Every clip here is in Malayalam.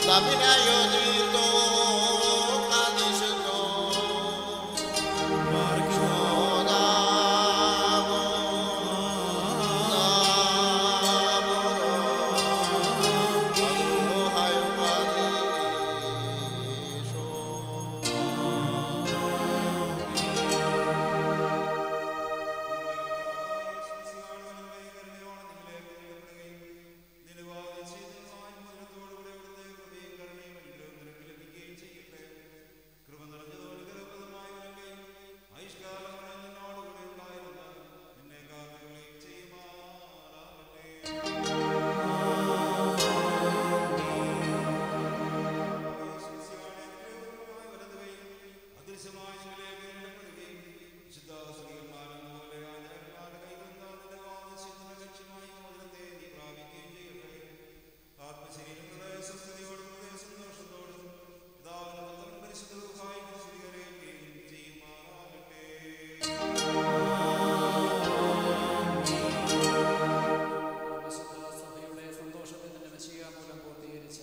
വിശുദ്ധ സഭയുടെ സന്തോഷത്തിന്റെ മെസ്സിയ മൂലം പൂർത്തീകരിച്ച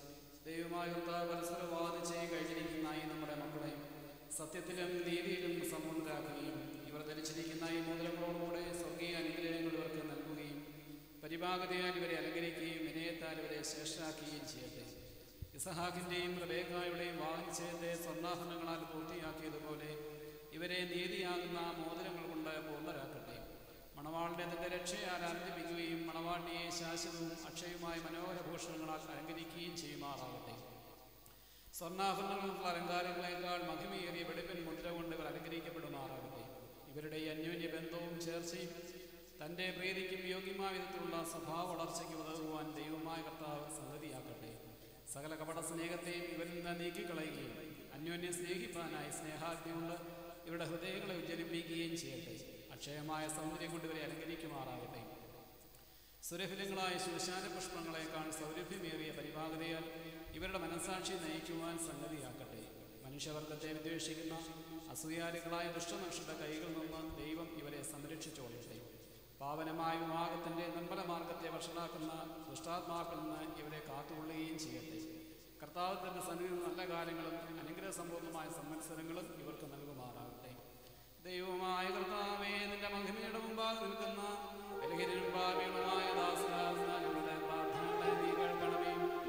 ദൈവമായ കർത്താവ് പരസ്പരം വാദിച്ച് കഴിഞ്ഞിരിക്കുന്ന ഈ നമ്മുടെ മക്കളെ സത്യത്തിലും നീതിയിലും സമ്പന്നരാക്കുകയും ഇവർ ധരിച്ചിരിക്കുന്ന ഈ മോതിരങ്ങളോടുകൂടെ സ്വർഗീയ അനുഗ്രഹങ്ങൾ ഇവർക്ക് നൽകുകയും പരിഭാഗതയാൽ ഇവരെ അലങ്കരിക്കുകയും വിനയത്താൽ ഇവരെ ശ്രേഷ്ഠരാക്കുകയും ചെയ്യട്ടെ ഇസഹാക്കിൻ്റെയും റബേക്കായുടെയും വാങ്ങിച്ചതിൻ്റെ സ്വർണ്ണാഭരണങ്ങളാൽ പൂർത്തിയാക്കിയതുപോലെ ഇവരെ നീതിയാകുന്ന മോതിരങ്ങൾ കൊണ്ട് പൂർണ്ണരാക്കട്ടെ മണവാളിനെ തന്റെ രക്ഷയാൽ ആനന്ദിപ്പിക്കുകയും മണവാളിയെ ശാശ്വതവും അക്ഷയവുമായ മനോഹര ഭൂഷണങ്ങളാൽ അലങ്കരിക്കുകയും ചെയ്യുമാറാകട്ടെ സ്വർണ്ണാഭരണങ്ങൾക്കുള്ള അലങ്കാരങ്ങളെക്കാൾ മഹിമയേറിയ വെളുപ്പിൻ മുദ്ര കൊണ്ട് ഇവർ അലങ്കരിക്കപ്പെടുമാറാകട്ടെ ഇവരുടെ ഈ അന്യോന്യ ബന്ധവും ചേർച്ചയും തൻ്റെ പ്രീതിക്കും യോഗ്യമായ വിധത്തിലുള്ള സ്വഭാവ വളർച്ചയ്ക്ക് ഉതകുവാൻ ദൈവമായ കർത്താവ് സംഗതിയാക്കട്ടെ സകല കപട സ്നേഹത്തെയും ഇവരിൽ നിന്ന് നീക്കിക്കളയുകയും അന്യോന്യം സ്നേഹിപ്പാനായി സ്നേഹാഗ്നി കൊണ്ട് ഇവരുടെ ഹൃദയങ്ങളെ ഉജ്ജ്വലിപ്പിക്കുകയും ചെയ്യട്ടെ അക്ഷയമായ സൗന്ദര്യം കൊണ്ട് ഇവരെ അലങ്കരിക്കുമാറാകട്ടെ സുരഭിലങ്ങളായ ശൂശാന പുഷ്പങ്ങളെക്കാൾ സൗരഭ്യമേറിയ പരിഭാഗതയാൽ ഇവരുടെ മനസാക്ഷി നയിക്കുവാൻ സംഗതിയാക്കട്ടെ മനുഷ്യവർഗത്തെ വിദ്വേഷിക്കുന്ന അസൂയാരികളായ ദുഷ്ടമനുഷ്യരുടെ കൈകളിൽ നിന്ന് ദൈവം ഇവരെ സംരക്ഷിച്ചോളട്ടെ പാവനമായ വിവാഹത്തിൻ്റെ നിർമ്മല മാർഗത്തെ വഷളാക്കുന്ന ദുഷ്ടാത്മാക്കളിൽ നിന്ന് ഇവരെ കാത്തുകൊള്ളുകയും ചെയ്യട്ടെ കർത്താവ് തന്റെ സന്നിധി നല്ല കാലങ്ങളും അനുഗ്രഹ സമ്പൂർണ്ണമായ സംവത്സരങ്ങളും ഇവർക്ക് നൽകുമാറാകട്ടെ ദൈവമായ കർത്താവേ നിന്റെ മഹിമയുടെ മുമ്പാകെ നിൽക്കുന്ന ബലഹീനരും പാപികളുമായ ദാസരാജങ്ങളുടെ പ്രാർത്ഥനകളെ നീ കേൾക്കണമേ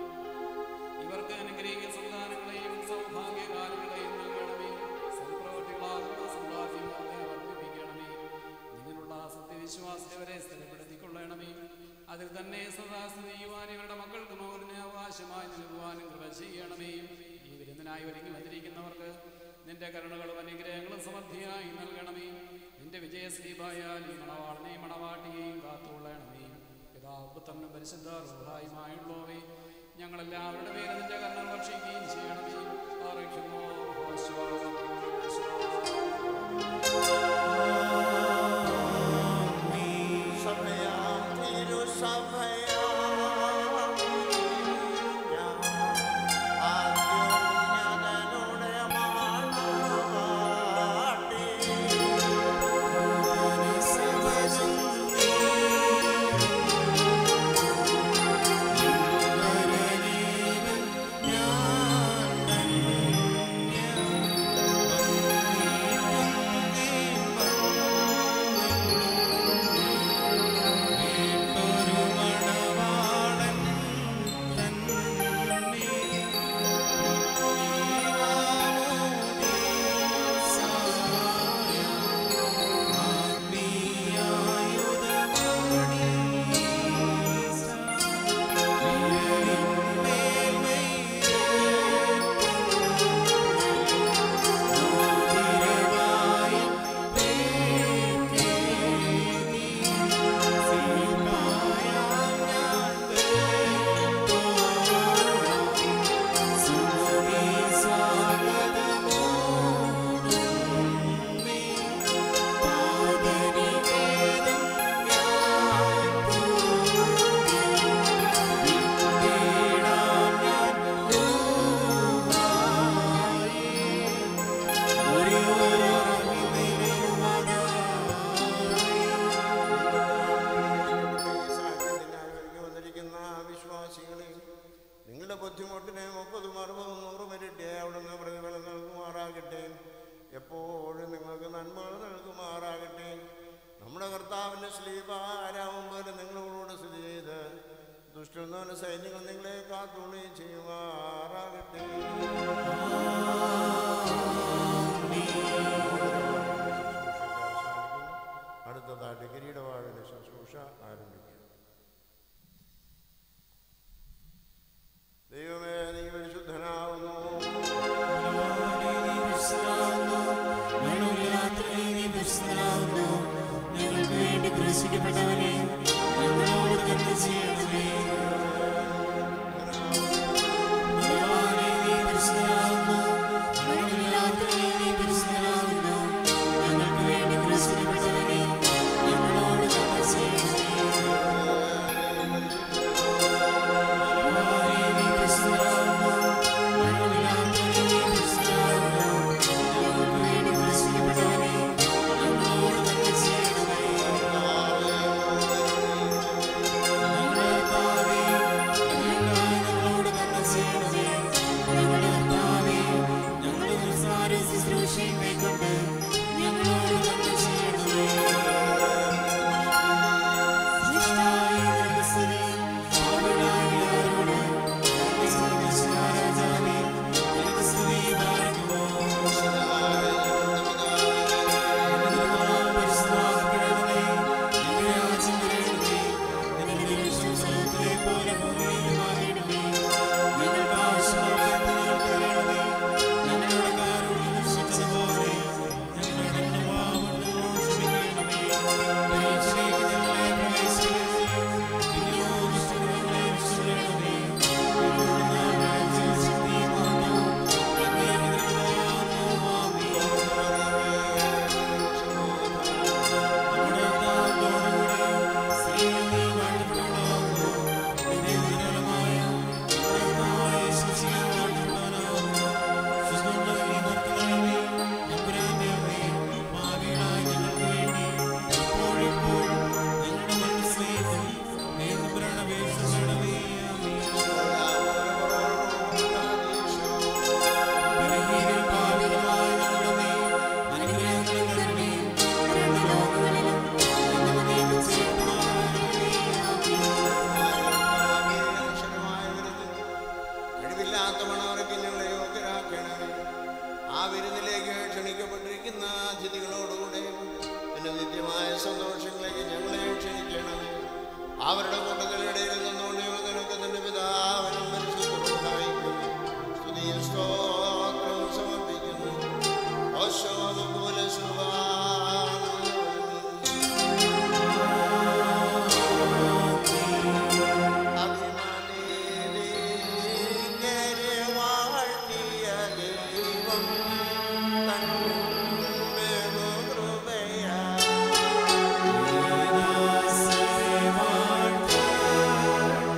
ഇവർക്ക് അനുഗ്രഹിക്കുന്ന സന്താനങ്ങളെയും സൗഭാഗ്യകാലങ്ങളെയും നൽകണമേ സൽപ്രവൃത്തികളാകുന്ന സമ്പാദ്യമൊക്കെ വർദ്ധിപ്പിക്കണമേ നിന്നിലുള്ള സത്യവിശ്വാസത്തെ വരെ സ്ഥിരപ്പെടുത്തിക്കൊള്ളണമേ അതിൽ തന്നെ സദാ ചെയ്യുവാൻ ഇവരുടെ മക്കൾക്ക് മൗലിന് അവകാശമായി നൽകുവാനും കൃപ ചെയ്യണമേ ഈ വിരുന്നിനായി ഒരുങ്ങി വന്നിരിക്കുന്നവർക്ക് നിന്റെ കരുണകളും അനുഗ്രഹങ്ങളും സമൃദ്ധിയായി നൽകണമേ നിന്റെ വിജയശ്രീപായാൽ ഈ മണവാളിനെയും മണവാട്ടിയെയും കാത്തുകൊള്ളണമേ പിതാവ് പുത്രനും പരിശുദ്ധ റൂഹായുമായുള്ളവേ ഞങ്ങളെല്ലാവരുടെ പേര് നിന്റെ കരുണ ഭക്ഷിക്കുകയും ചെയ്യണമേ അറിയിക്കുമോ സഭയാം തിരുസഭയാം ഞാൻ അത്യുന്നതനുടെ മണവാട്ടി. ും നിങ്ങളുടെ ബുദ്ധിമുട്ടിനെ മുപ്പതും അറുപതും നൂറും ഇരട്ടിയെ അവിടുന്ന് പ്രതിഫലം നൽകുമാറാകട്ടെ എപ്പോഴും നിങ്ങൾക്ക് നന്മകൾ നൽകുമാറാകട്ടെ നമ്മുടെ കർത്താവിൻ്റെ സ്ലീപാരാവും പോലെ നിങ്ങളോട് സ്ഥിതി ചെയ്ത് ദുഷ്ടനോന്റെ സൈന്യങ്ങൾ നിങ്ങളെ കാത്തുണി ചെയ്യുമാറാകട്ടെ അടുത്തതായിട്ട് കിരീടവാഴിന്റെ ശുശ്രൂഷ ആരംഭിക്കുക ദൈവമേ നീ പരിശുദ്ധനാവുന്നു ഞങ്ങൾക്ക് വേണ്ടി ക്രൂശിക്കപ്പെട്ടവനെ ഞങ്ങളോട് തന്നെ ചെയ്യണമേ ബലവാനേ, നീ പരിശുദ്ധനാകുന്നു. മരണമില്ലാത്തവനേ, നീ പരിശുദ്ധനാകുന്നു. ഞങ്ങൾക്ക് വേണ്ടി ക്രൂശിക്കപ്പെട്ടവനെ ഞങ്ങളോട് തന്നെ ചെയ്യണമേ ബലവാനേ, നീ പരിശുദ്ധനാകുന്നു. മരണമില്ലാത്തവനേ, നീ പരിശുദ്ധനാകുന്നു. ഞങ്ങൾക്ക് വേണ്ടി ക്രൂശിക്കപ്പെട്ടവനെ ഞങ്ങളോട് തന്നെ ചെയ്യണമേ ഞങ്ങളുടെ കർത്താവേ, ഞങ്ങൾക്കായി ഞങ്ങളോട് കരുണ ചെയ്യണമേ. ഞങ്ങളുടെ കർത്താവേ, ഞങ്ങളുടെ നിസ്സാര ശുശ്രൂഷയും കൈക്കൊണ്ട് ഞങ്ങളോട് കരുണ ചെയ്യണമേ. സൃഷ്ടായ നിനക്ക് സ്തുതി, പാപികളായ ഞങ്ങളോട് കരുണ ചെയ്യുന്ന ശിവരാജാവേ, നിനക്ക് സ്തുതി പാടുന്നു. പരിശുദ്ധമാക്കപ്പെടണമേ, നിന്റെ രാജ്യം വരണമേ, നിന്റെ തിരുവിഷ്ടം സ്വർഗ്ഗത്തിലെ പോലെ ഭൂമിയിലുമാകണമേ. ഞങ്ങൾക്ക് ആവശ്യമായ ഞങ്ങൾക്ക് തരണമേ. ഞങ്ങളുടെ കാരുണ്യം ദർശിച്ചതുപോലെ ഞങ്ങളുടെ പാപങ്ങളോട് ക്ഷമിക്കണമേ. പരീക്ഷയിലേക്ക് ഞങ്ങളെ പ്രവേശിപ്പിക്കരുതേ. പിന്നെയോ ദുഷ്ടങ്ങളെ രക്ഷിക്കണമേ. ഞങ്ങളുടെ രാജ്യവും ശക്തിയും മഹത്വവും എന്നേക്കുമുള്ളതാകുന്നു. ആമേൻ. നമ്മുടെ കർത്താവിനോടുകൂടെ സ്ത്രീകൾ നീ വാഴ്ത്തപ്പെട്ടവളാകുന്നു. നിന്റെ ഉദരഫലമായ നമ്മുടെ കർത്താവായ യേശുമിശിഹാ വാഴ്ത്തപ്പെട്ടവനാകുന്നു. ശുദ്ധമുള്ള ഈ ഭർത്തൃമേ, തമ്പുരാന്റെ അമ്മേ, പാപികളായ ഞങ്ങൾക്ക് വേണ്ടി എപ്പോഴും എപ്പോഴും ഞങ്ങളുടെ മരണസമയത്തും നീ തമ്പുരാന് അപേക്ഷ ചെയ്യണമേ. ആമേൻ. ബലഹീനരും പാപികളുമായ ഞങ്ങളുടെ മേൽ അനുഗ്രഹങ്ങളും കരുണയും രണ്ട് ലോകങ്ങളിലും എന്നും നീക്കും ചെയ്യപ്പെടുമാറാകണമേ. ആമേൻ. കഴിവില്ലാത്ത മണവർക്ക് ഞങ്ങളെ യോഗ്യരാക്കണമേ ആ വിരുന്നിലേക്ക് ക്ഷണിക്കപ്പെട്ടിരിക്കുന്ന അതിഥികളോടുകൂടെ പിന്നെ നിത്യമായ സന്തോഷങ്ങളിലേക്ക് ഞങ്ങളെ ക്ഷണിക്കണമേ അവരുടെ കൂട്ടത്തിലിടയിൽ നിന്നുകൊണ്ട് ഞങ്ങൾ നിനക്ക് നിന്റെ പിതാവിനും പരിശുദ്ധമായിരിക്കും സ്തുതിയും സ്തോത്രവും സമർപ്പിക്കുന്നു ഓശോക പോലെ വാഴ്ത്തിയ ദൈവം തൻ കൃപയാ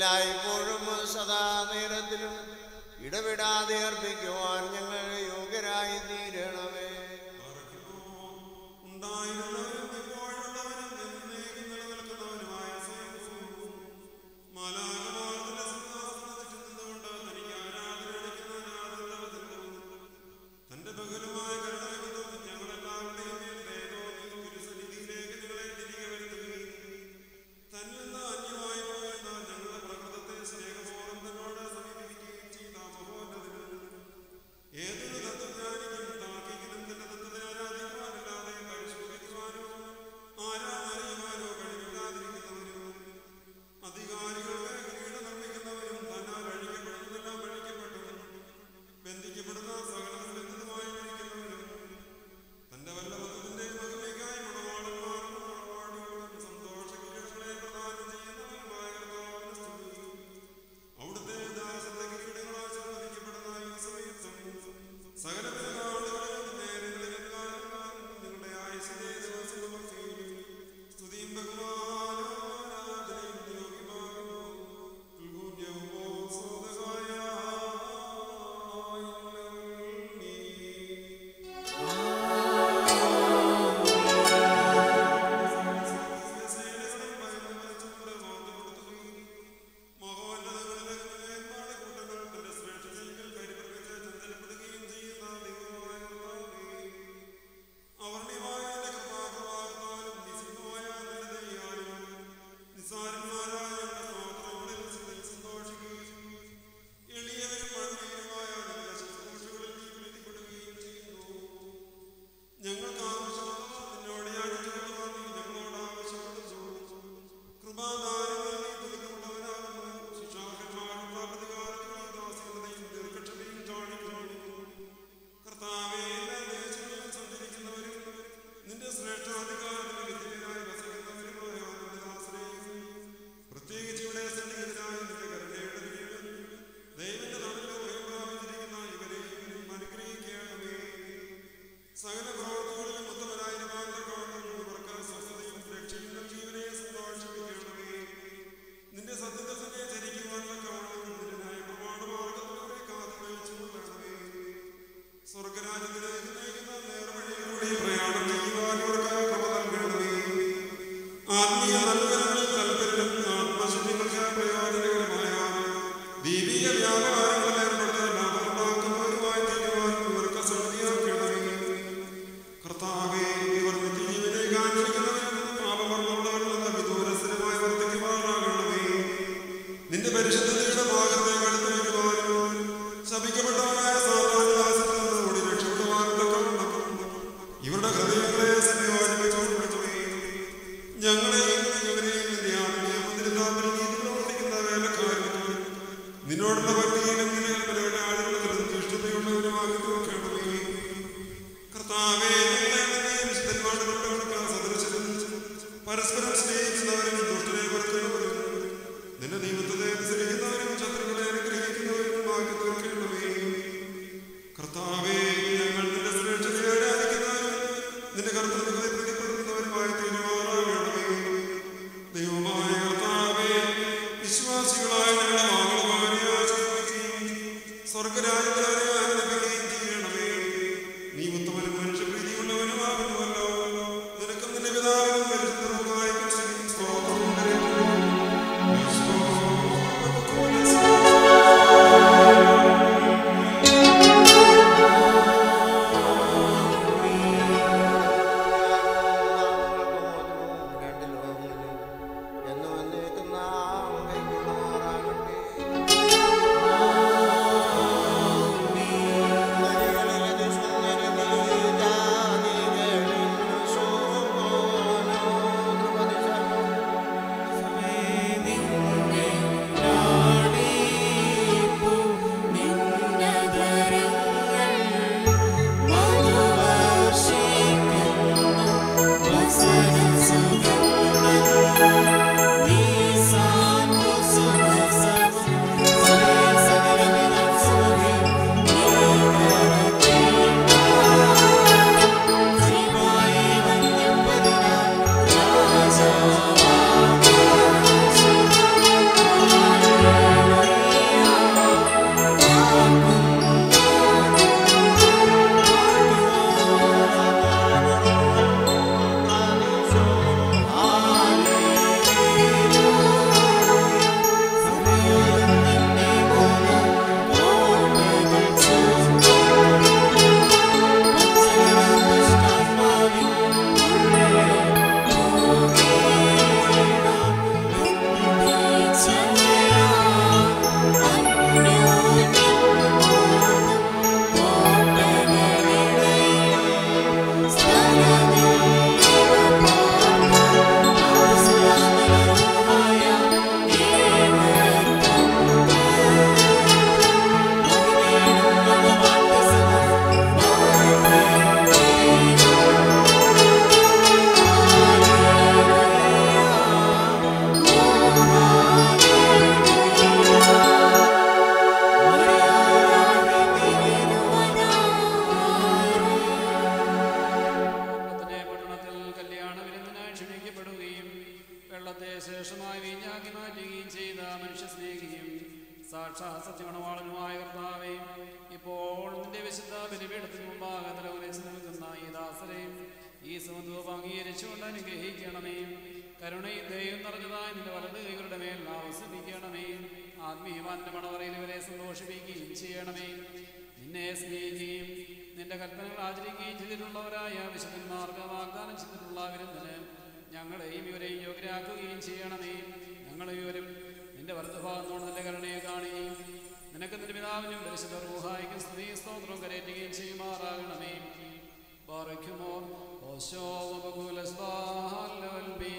എല്ലായ്പ്പോഴും സദാ നേരത്തിലും ഇടപെടാതെ അർപ്പിക്കുവാൻ ഞങ്ങൾ യോഗ്യരായി തീരണമേ ഉണ്ടായിരുന്നവരും ഇപ്പോഴുള്ളവരും എന്നേക്കും നിലനിൽക്കുന്നവരുമായ സ്വയംഭൂവും മാലാകമാർഗത്തിന്റെ സിംഹാസനത്തിൽ നിന്നുകൊണ്ട് തനിക്ക് ആരാധന അടിക്കുന്ന ആരാധനാവതരണവും തന്റെ പകലുമായ കരുണയും ഞങ്ങളെല്ലാവരുടെയും മേൽ ദയതോന്നി തിരുസന്നിധിയിലേക്ക് നിങ്ങളെ തിരികെ വരുത്തുകയും തന്നിൽ നിന്ന് അന്യമായി പോയെന്ന ഞങ്ങളുടെ പ്രകൃതത്തെ സ്നേഹപൂർവ്വം തന്നോട് സമീപിക്കുകയും ചെയ്ത മഹോന്നതനും ഏതൊരു തത്വജ്ഞാനിക്കും താർക്കികനും തന്റെ തത്വത്തെ ആരാധിക്കുവാനല്ലാതെ പരിശോധിക്കുവാനോ ആരാധനയുവാനോ കഴിവില്ലാതിരിക്കുന്നവരും അധികാരികൾക്ക് കിരീടം നിർമ്മിക്കുന്നവരും തന്നാൽ അഴിക്കപ്പെടുന്നതെല്ലാം അഴിക്കപ്പെട്ടവരും ബന്ധിക്കപ്പെടുന്ന സകലത്തിലുമായി ഇരിക്കുന്നവരും തന്റെ വല്ലഭത്തിന്റെ മഹിമയ്ക്കായി മണവാളന്മാർക്കും മണവാടികൾക്കും സന്തോഷകിരീടങ്ങളെ പ്രദാനം ചെയ്യുന്നവരുമായ കർത്താവിന് സ്തുതി അവിടുത്തെ ദാസന്റെ കിരീടങ്ങളാൽ സംബന്ധിക്കപ്പെടുന്ന ഈ സമയത്തും സകല പെരുന്നാളുകളിലും നേരങ്ങളിലും കാലങ്ങളിലും നിങ്ങളുടെ ആയുസ്സിനെ ദിവസങ്ങളും സ്തുതിയും ബഹുമാനവും ആരാധനയും യോഗ്യമാകുന്നു. ഉൽഗുണ്യവുമോ സ്വതഹായ ഞങ്ങൾക്ക് ആവശ്യമുള്ളത് നിന്നോട് യാചിച്ചുകൊള്ളുവാൻ നീ ഞങ്ങളോട് ആവശ്യപ്പെട്ടു കൃപാദാനങ്ങൾ നീ പുതുക്കമുള്ളവനാകുന്നു ശിക്ഷാർഹന്മാരുള്ള പ്രതികാരത്തിനുള്ള ദാസ്യതയും ദീർഘക്ഷമയും കാണിക്കുന്നു കർത്താവേ എല്ലാ ദേശങ്ങളിലും സഞ്ചരിക്കുന്നവരും നിന്റെ ശ്രേഷ്ഠാധികാരത്തിന് വിധേയരായി വസിക്കുന്നവരുമായ ആനന്ദദാസരെയും പ്രത്യേകിച്ച് ഇവിടെ സന്നിഹിതരായ നിന്റെ കരുണയുടെ കീഴിൽ ദൈവന്റെ നാട്ടിലോ പ്രാപിച്ചിരിക്കുന്ന ഇവരെയും അനുഗ്രഹിക്കണമേ സകല പ്രവർത്തനങ്ങളിലും ഉത്തമനായിരിക്കാൻ തക്കവണ്ണം ഇവർക്ക് സ്വസ്ഥതയും രക്ഷയും നൽകി ഇവരെ സന്തോഷിപ്പിക്കണമേ നിന്റെ സത്യത്തെ തന്നെ ധരിക്കുവാൻ തക്കവണ്ണം നിന്റെ ന്യായപ്രമാണമാർഗത്തിലൂടെ കാത്തു നയിച്ചു കൊള്ളണമേ സ്വർഗരാജ്യത്തിലേക്ക് നയിക്കുന്ന നേർവഴിയിലൂടെ പ്രയാണം ചെയ്യുവാൻ ഇവർക്ക് കൃപ നൽകണമേ ആത്മീയ നൽകരങ്ങളിൽ തൽപരരും ആത്മശുദ്ധികൾക്ക് പ്രയോജനകരമായ ദീപീയ വ്യാപാരങ്ങളിൽ ഏർപ്പെടുന്ന ലാഭമുണ്ടാക്കുന്നവരുമായി തീരുവാൻ ഇവർക്ക് സൗകര്യമാക്കണമേ കർത്താവേ ഇവർ നിത്യജീവനെ കാണിക്കുന്നവരും പാപമർമ്മമുള്ളവരിൽ നിന്ന് വിദൂരസ്ഥരമായി വർദ്ധിക്കുമാറാകണമേ നിന്റെ പരിശുദ്ധതയുടെ ഭാഗത്തേക്ക് അടുത്ത് വരുവാനും ശപിക്കപ്പെട്ടവനായ സാധാരണദാസത്തിൽ നിന്ന് ഓടി രക്ഷപ്പെടുവാനും തക്കവണ്ണം ഇവരുടെ ഹൃദയങ്ങളെ സംയോജിപ്പിച്ചുകൊണ്ടിരിക്കണമേ ഞങ്ങളെയും ഇവരെയും നിന്റെ ആത്മീയ മന്ദിരത്താപ്പിൽ നീതി പ്രവർത്തിക്കുന്ന വേലക്കാരും നിന്നോടുള്ള ഭക്തിയിലും നിന്റെ കൽപ്പനയുടെ ആളുകളും ദുഷ്ടതയുള്ളവരുമാക്കി നോക്കണമേ കർത്താവേ ഞങ്ങളെ വിശുദ്ധന്മാരുടെ കൊണ്ടവർക്ക് സദൃശരും പരസ്പരം സ്നേഹിക്കുന്നവരും ദുഷ്ടനെ വെറുക്കുന്നവരും നിന്റെ നിയമത്തെ അനുസരിക്കുന്നവരും ശത്രുക്കളെ അനുഗ്രഹിക്കുന്നവരും ആക്കി തീർക്കണമേ കർത്താവേ ഞങ്ങൾ നിന്റെ സുരക്ഷയെ ആരാധിക്കുന്നവരും നിന്റെ കർത്തൃത്വത്തെ പ്രതിപ്പെടുത്തുന്നവരുമായി തീരുമാറാകണമേ ദൈവമായ കർത്താവേ വിശ്വാസികളായ ഞങ്ങളുടെ മകളുമാരെ ആശ്രയിക്കുകയും സ്വർഗരാജ്യത്തിലെ ആനന്ദിക്കുകയും ചെയ്യണമേ നീ ഉത്തമനും മനുഷ്യപ്രീതിയുള്ളവനുമാകുന്നുവല്ലോ നിനക്കും നിന്റെ പിതാവിനും പരിശുദ്ധവുമായും വെള്ളത്തെ ശേഷമായി വീഞ്ഞാക്കി മാറ്റുകയും ചെയ്ത മനുഷ്യ സ്നേഹിയും സാക്ഷാത് സത്യമണവാളനുമായ കർത്താവേ ഇപ്പോൾ നിന്റെ വിശുദ്ധ ബലിപീഠത്തിന് മുമ്പാകെ തലകുലേച്ച് നിൽക്കുന്ന ഈ ദാസരെയും ഈ സുമധൂപം അംഗീകരിച്ചുകൊണ്ട് അനുഗ്രഹിക്കണമേ കരുണയും ദയും നിറഞ്ഞതായ നിന്റെ വലത് കൈകളുടെ മേൽ ആവസിപ്പിക്കണമേ ആത്മീയവാന്റെ മണവറയിൽ ഇവരെ സന്തോഷിപ്പിക്കുകയും ചെയ്യണമേ നിന്നെ സ്നേഹിക്കുകയും നിന്റെ കൽപ്പനകൾ ആചരിക്കുകയും ചെയ്തിട്ടുള്ളവരായ വിശുദ്ധന്മാർക്ക് വാഗ്ദാനം ചെയ്തിട്ടുള്ള വിരുന്നിന് ഞങ്ങളെയും ഇവരെയും യോഗ്യരാക്കുകയും ചെയ്യണമേ ഞങ്ങളെ ഇവരും നിന്റെ വലതുഭാഗത്തോട് നിന്റെ കരുണയെ കാണുകയും നിനക്ക് നിന്റെ പിതാവിനും പരിശുദ്ധ റൂഹായിക്കും സ്ത്രീ സ്തോത്രവും കരയറ്റുകയും ചെയ്യുമാറാകണമേ ബാറയ്ക്കുമോ ഓശോ ഉപകുലസ്വാഹല്ലവൽബി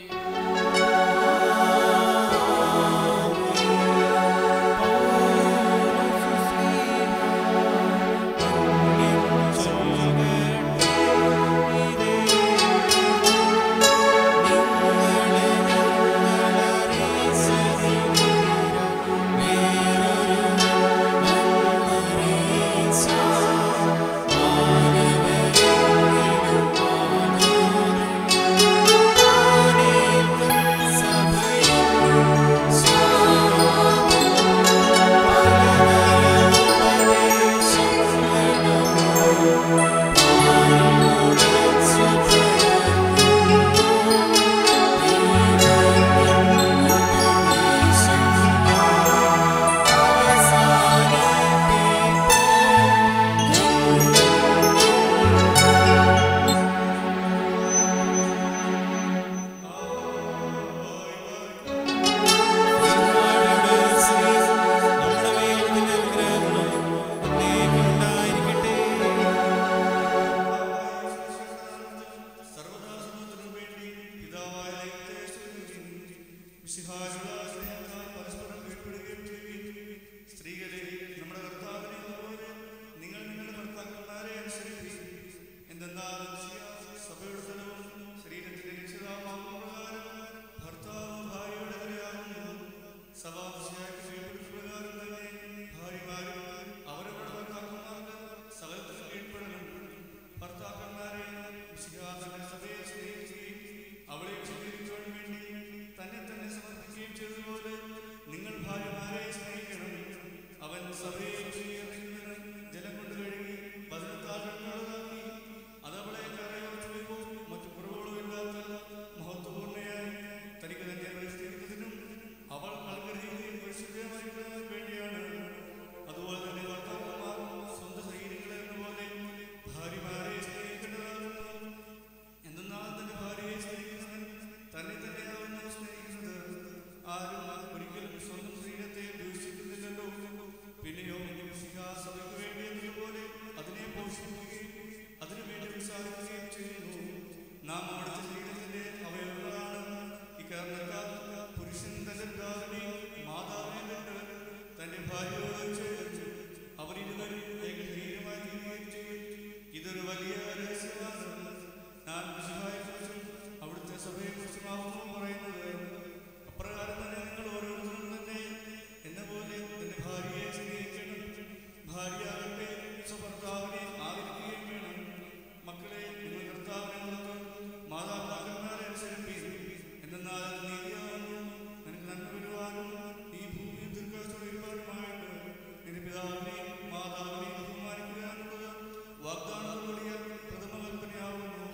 സർവദാസനത്തിനും വേണ്ടി പിതാവായ ദൈവത്തെ സ്തുതിക്കുകയും മിശിഹായുള്ള സ്നേഹത്താൽ പരസ്പരം കീഴ്പ്പെടുകയും ചെയ്യുകയും സ്ത്രീകളെ നമ്മുടെ കർത്താവിനെ പോലെ നിങ്ങൾ നിങ്ങളുടെ ഭർത്താക്കന്മാരെ അനുസരിക്കുകയും എന്തെന്നാൽ മിശിഹാ സഭയുടെ തലവും ശരീരത്തിന്റെ രക്ഷിതാവാകുന്ന പ്രകാരം ഭർത്താവ് ഭാര്യയുടെ തലയാകുന്നു സഭ മിശിഹായ്ക്ക് കീഴ്പ്പെടുന്ന പ്രകാരം തന്നെ ഭാര്യമാരും അവരുടെ ഭർത്താക്കന്മാർക്ക് സകലത്തിനും കീഴ്പ്പെടണം ഭർത്താക്കന്മാരെ മിശിഹാ തന്റെ സഭയെ സ്നേഹിക്കുകയും അവളെ സ്വീകരിക്കുവാൻ വേണ്ടി തന്നെ തന്നെ സമർപ്പിക്കുകയും ചെയ്തതുപോലെ നിങ്ങൾ ഭാര്യമാരെ സ്നേഹിക്കണം അവൻ സഭയെ സ്വീകരിക്കുന്നതിന് ജലം കൊണ്ട് കഴുകി വചനത്താൽ കണ്ണുള്ളതാക്കി അതവളെ കരയോർച്ചയോ മറ്റു കുറവുകളോ ഇല്ലാത്ത മഹത്വപൂർണ്ണയായി തനിക്ക് തന്നെ പരിസ്ഥിതിക്കുന്നതിനും അവൾ അനുഗ്രഹിക്കുകയും പരിശുദ്ധമായിരിക്കുന്നതിനും വേണ്ടിയാണ് അതുപോലെ തന്നെ ഭർത്താക്കന്മാർ സ്വന്തം ശരീരങ്ങളെ എന്ന പോലെ ഭാര്യമാരെ സ്നേഹിക്കേണ്ടതാകുന്നു എന്തെന്നാൽ തന്റെ ഭാര്യയെ സ്നേഹിക്കുന്നവൻ തന്നെ തന്നെയാവുന്നു സ്നേഹിക്കുന്നത് ആരും ഒരിക്കലും സ്വന്തം ശരീരത്തെ ദൂഷിക്കുന്നില്ലല്ലോ പിന്നെയോ സഭയ്ക്ക് വേണ്ടി എന്നതുപോലെ അതിനെ പോഷിപ്പിക്കുകയും അതിനുവേണ്ടി ഉത്സാഹിക്കുകയും ചെയ്യുന്നു നാം അവിടുത്തെ ശരീരത്തിന്റെ അവയവങ്ങളാണ് ഇക്കാരണത്താൽ പുരുഷൻ തന്റെ പിതാവിനെയും മാതാവിനെ കണ്ട് തന്റെ ഭാര്യയോട് ചോദിച്ചു അവരിരുവരും ഏകശരീരമായി തീരുകയും ചെയ്യും ഇതൊരു വലിയ രഹസ്യമാണ് ഞാൻ വിശുദ്ധായെക്കുറിച്ചും അവിടുത്തെ സഭയെക്കുറിച്ചുമാകുന്നു പറയുന്നത് അപ്രകാരം തന്നെ നിങ്ങൾ ഓരോരുത്തരും തന്നെ എന്നെ പോലെ തന്റെ ഭാര്യയെ സ്നേഹിക്കണം ഭാര്യയാകട്ടെ സ്വഭർത്താവിനെ ആദരിക്കുകയും വേണം മക്കളെ നിങ്ങൾ കർത്താവിനെ ഓർത്ത് മാതാപിതാക്കന്മാരെ അനുസരിപ്പിക്കും എന്തെന്നാൽ അത് നീതിയാവുന്നു നിനക്ക് നന്മ വരുവാനും ഈ ഭൂമിയിൽ ദീർഘാസ്തം വരുവാനുമായിട്ട് നിന്റെ പിതാവിനെയും മാതാവിനെയും ബഹുമാനിക്കുക എന്നുള്ളത് വാഗ്ദാനത്തോടിയ പ്രഥമ കൽപ്പനയാവുന്നു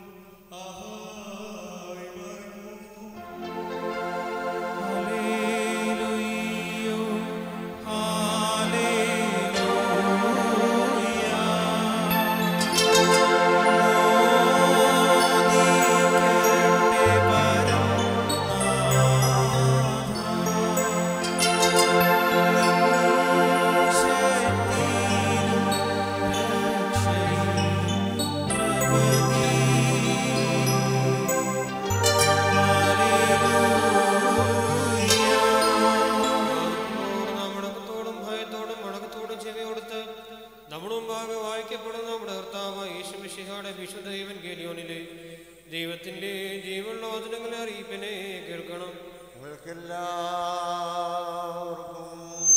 ആഹായി പറയുന്നു മടക്കത്തോടും ഭയത്തോടും മടക്കത്തോടും ചെവി കൊടുത്ത് നമ്മുടെ മുമ്പാകെ വായിക്കപ്പെടുന്ന നമ്മുടെ കർത്താവ് യേശുമിഷിഹായുടെ വിശുദ്ധ ദൈവൻ ഗേലിയോനിലെ ദൈവത്തിന്റെ ജീവനുള്ള വചനങ്ങളെ അറിയിപ്പിനെ കേൾക്കണം നിങ്ങൾക്കെല്ലാവർക്കും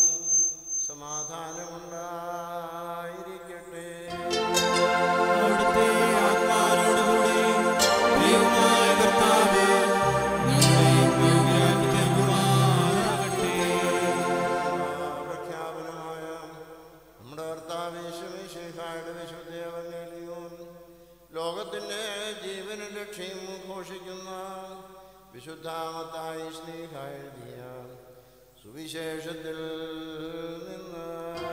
സമാധാനമുണ്ടായിരിക്കട്ടെ അവിടുത്തെ ആത്മാവിനോടുകൂടി ദൈവമായ കർത്താവ് ഞങ്ങളെയും യോഗ്യരാക്കി വിശുദ്ധാമത്തായി സ്നേഹ എഴുതിയ സുവിശേഷത്തിൽ നിന്ന്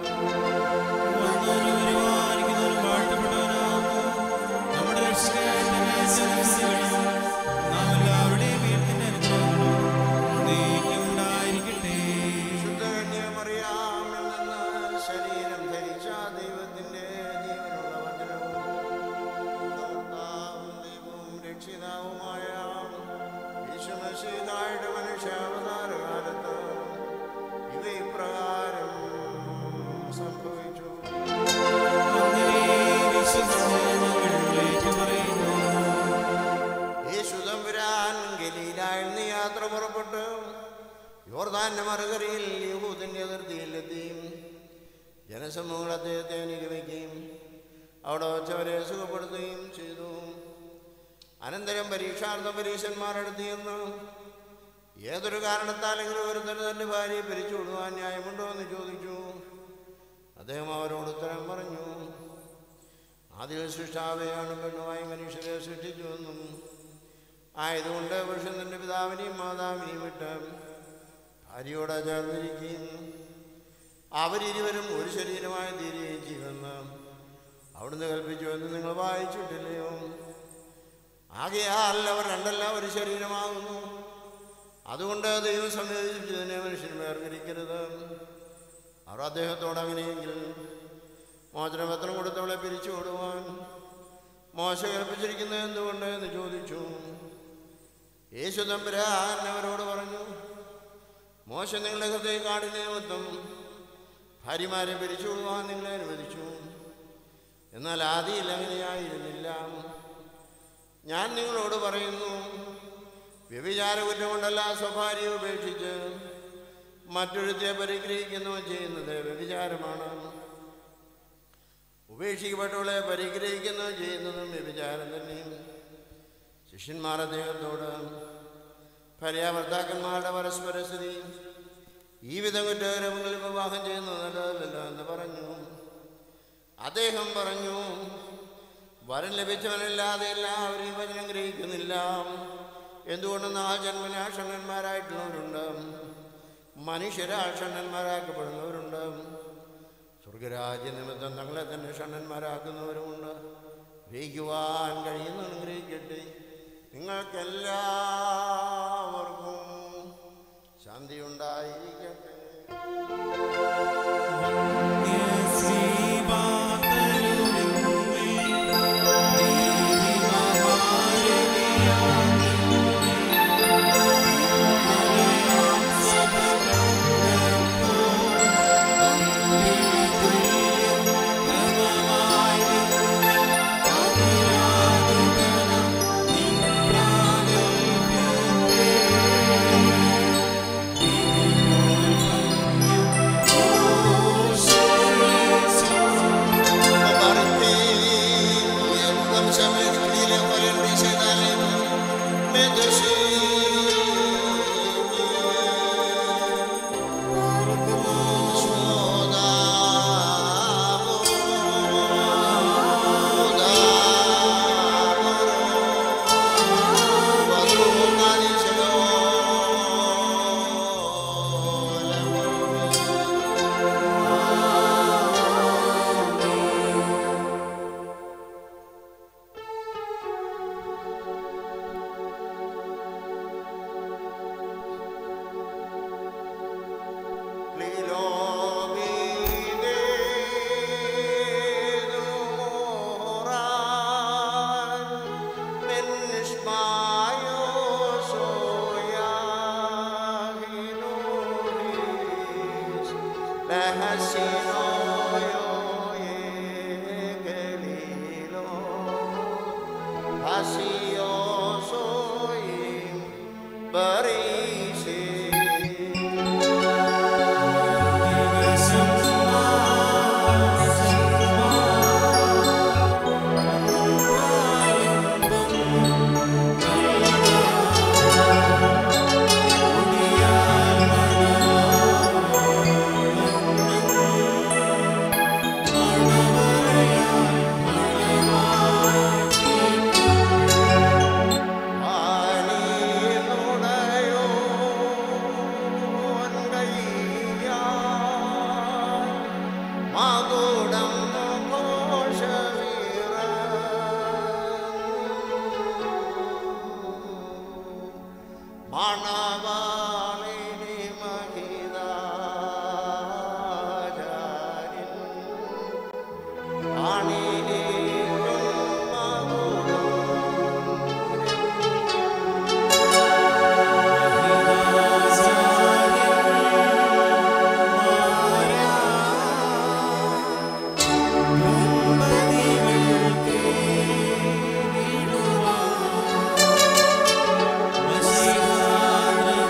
വന്നവരും വാഴ്ത്തപ്പെട്ടവനാകുന്നു നമ്മുടെ രക്ഷകനായ സകലസ്തുതികളും നാം എല്ലാവരുടെയും വീട്ടിന്റെ അനുഗ്രഹങ്ങളും എന്നേക്കും ഉണ്ടായിരിക്കട്ടെ വിശുദ്ധകന്യമറിയാമിൽ നിന്ന് ശരീരം ധരിച്ച ദൈവത്തിന്റെ ജീവനുള്ള വചനവും കർത്താവും ദൈവവും രക്ഷിതാവുമായ യേശുമശീതായുടെ മനുഷ്യാവതാര കാലത്ത് ഇവ ഇപ്രകാരം സംഭവിച്ചു അങ്ങനെ വിശ്വസിച്ച് ഞങ്ങൾ ഏറ്റുപറയുന്നു യേശു തമ്പുരാൻ ഗലീലായിൽ നിന്ന് യാത്ര പുറപ്പെട്ട് യോർദാന്റെ മറുകരയിൽ യഹൂദിന്റെ അതിർത്തിയിലെത്തി ജനസമൂഹങ്ങൾ അദ്ദേഹത്തെ അനുഗമിക്കുകയും അവിടെ വച്ചവരെ സുഖപ്പെടുത്തുകയും ചെയ്തു അനന്തരം പരീക്ഷാർത്ഥ പരീക്ഷന്മാരെടുത്ത് ചെന്ന് ഏതൊരു കാരണത്താലെങ്കിലും ഒരുത്തന് തന്റെ ഭാര്യയെ പിരിച്ചു വിടുവാൻ ന്യായമുണ്ടോ എന്ന് ചോദിച്ചു അദ്ദേഹം അവരോട് ഉത്തരം പറഞ്ഞു ആദ്യ സൃഷ്ടാവെയാണ് പെണ്ണുമായി മനുഷ്യരെ സൃഷ്ടിച്ചുവെന്നും ആയതുകൊണ്ട് പുരുഷൻ തന്റെ പിതാവിനെയും മാതാവിനെയും വിട്ട് ഭാര്യയോടെ ചേർന്നിരിക്കുകയും അവരിരുവരും ഒരു ശരീരമായി തീരുകയും ചെയ്യുമെന്ന് അവിടുന്ന് കൽപ്പിച്ചു എന്ന് നിങ്ങൾ വായിച്ചിട്ടില്ലയോ ആകെയാൽ അവർ രണ്ടല്ല ഒരു ശരീരമാകുന്നു അതുകൊണ്ട് ദൈവം സംവേദിച്ചതിനെ മനുഷ്യൻ വേർതിരിക്കരുത് അവർ അദ്ദേഹത്തോട് അങ്ങനെയെങ്കിൽ മോചനപത്രം കൊടുത്തവളെ പിരിച്ചു വിടുവാൻ മോശ കൽപ്പിച്ചിരിക്കുന്നത് എന്തുകൊണ്ട് എന്ന് ചോദിച്ചു യേശു തമ്പുരാൻ അവരോട് പറഞ്ഞു മോശ നിങ്ങളുടെ ഹൃദയ കാടിനെ നിമിത്തം ഭാര്യമാരെ പിരിച്ചു വിടുവാൻ നിങ്ങളെ അനുവദിച്ചു എന്നാൽ ആദിയിൽ അങ്ങനെയായിരുന്നില്ല ഞാൻ നിങ്ങളോട് പറയുന്നു വ്യഭിചാര കുറ്റം കൊണ്ടല്ല സ്വഭാര്യയെ ഉപേക്ഷിച്ച് മറ്റൊരുത്തെ പരിഗ്രഹിക്കുന്നവൻ ചെയ്യുന്നത് വ്യഭിചാരമാണ് ഉപേക്ഷിക്കപ്പെട്ടവളെ പരിഗ്രഹിക്കുന്നവൻ ചെയ്യുന്നതും വ്യഭിചാരം തന്നെയും ശിഷ്യന്മാർ അദ്ദേഹത്തോട് ഭാര്യാഭർത്താക്കന്മാരുടെ പരസ്പര സ്ഥിതി ഈ വിധം കുറ്റകരങ്ങളിൽ വിവാഹം ചെയ്യുന്നത് നല്ലതല്ലല്ലോ എന്ന് പറഞ്ഞു അദ്ദേഹം പറഞ്ഞു വരം ലഭിച്ചവനല്ലാതെ എല്ലാവരും ഈ വചനം ഗ്രഹിക്കുന്നില്ല എന്തുകൊണ്ടെന്ന് ആ ജന്മനാ ഷണ്ണന്മാരായിട്ടുള്ളവരുണ്ട് മനുഷ്യരാ ഷണ്ണന്മാരാക്കപ്പെടുന്നവരുണ്ട് സ്വർഗരാജ്യ നിമിത്തം തങ്ങളെ തന്നെ ഷണ്ണന്മാരാക്കുന്നവരുമുണ്ട് ഗ്രഹിക്കുവാൻ കഴിയുന്നവനും ഗ്രഹിക്കട്ടെ നിങ്ങൾക്കെല്ലാവർക്കും ശാന്തി ഉണ്ടായിരിക്കട്ടെ ും മണവാളിനി മഹിതാചാര്യൻ അണിനീരും മകുടം ും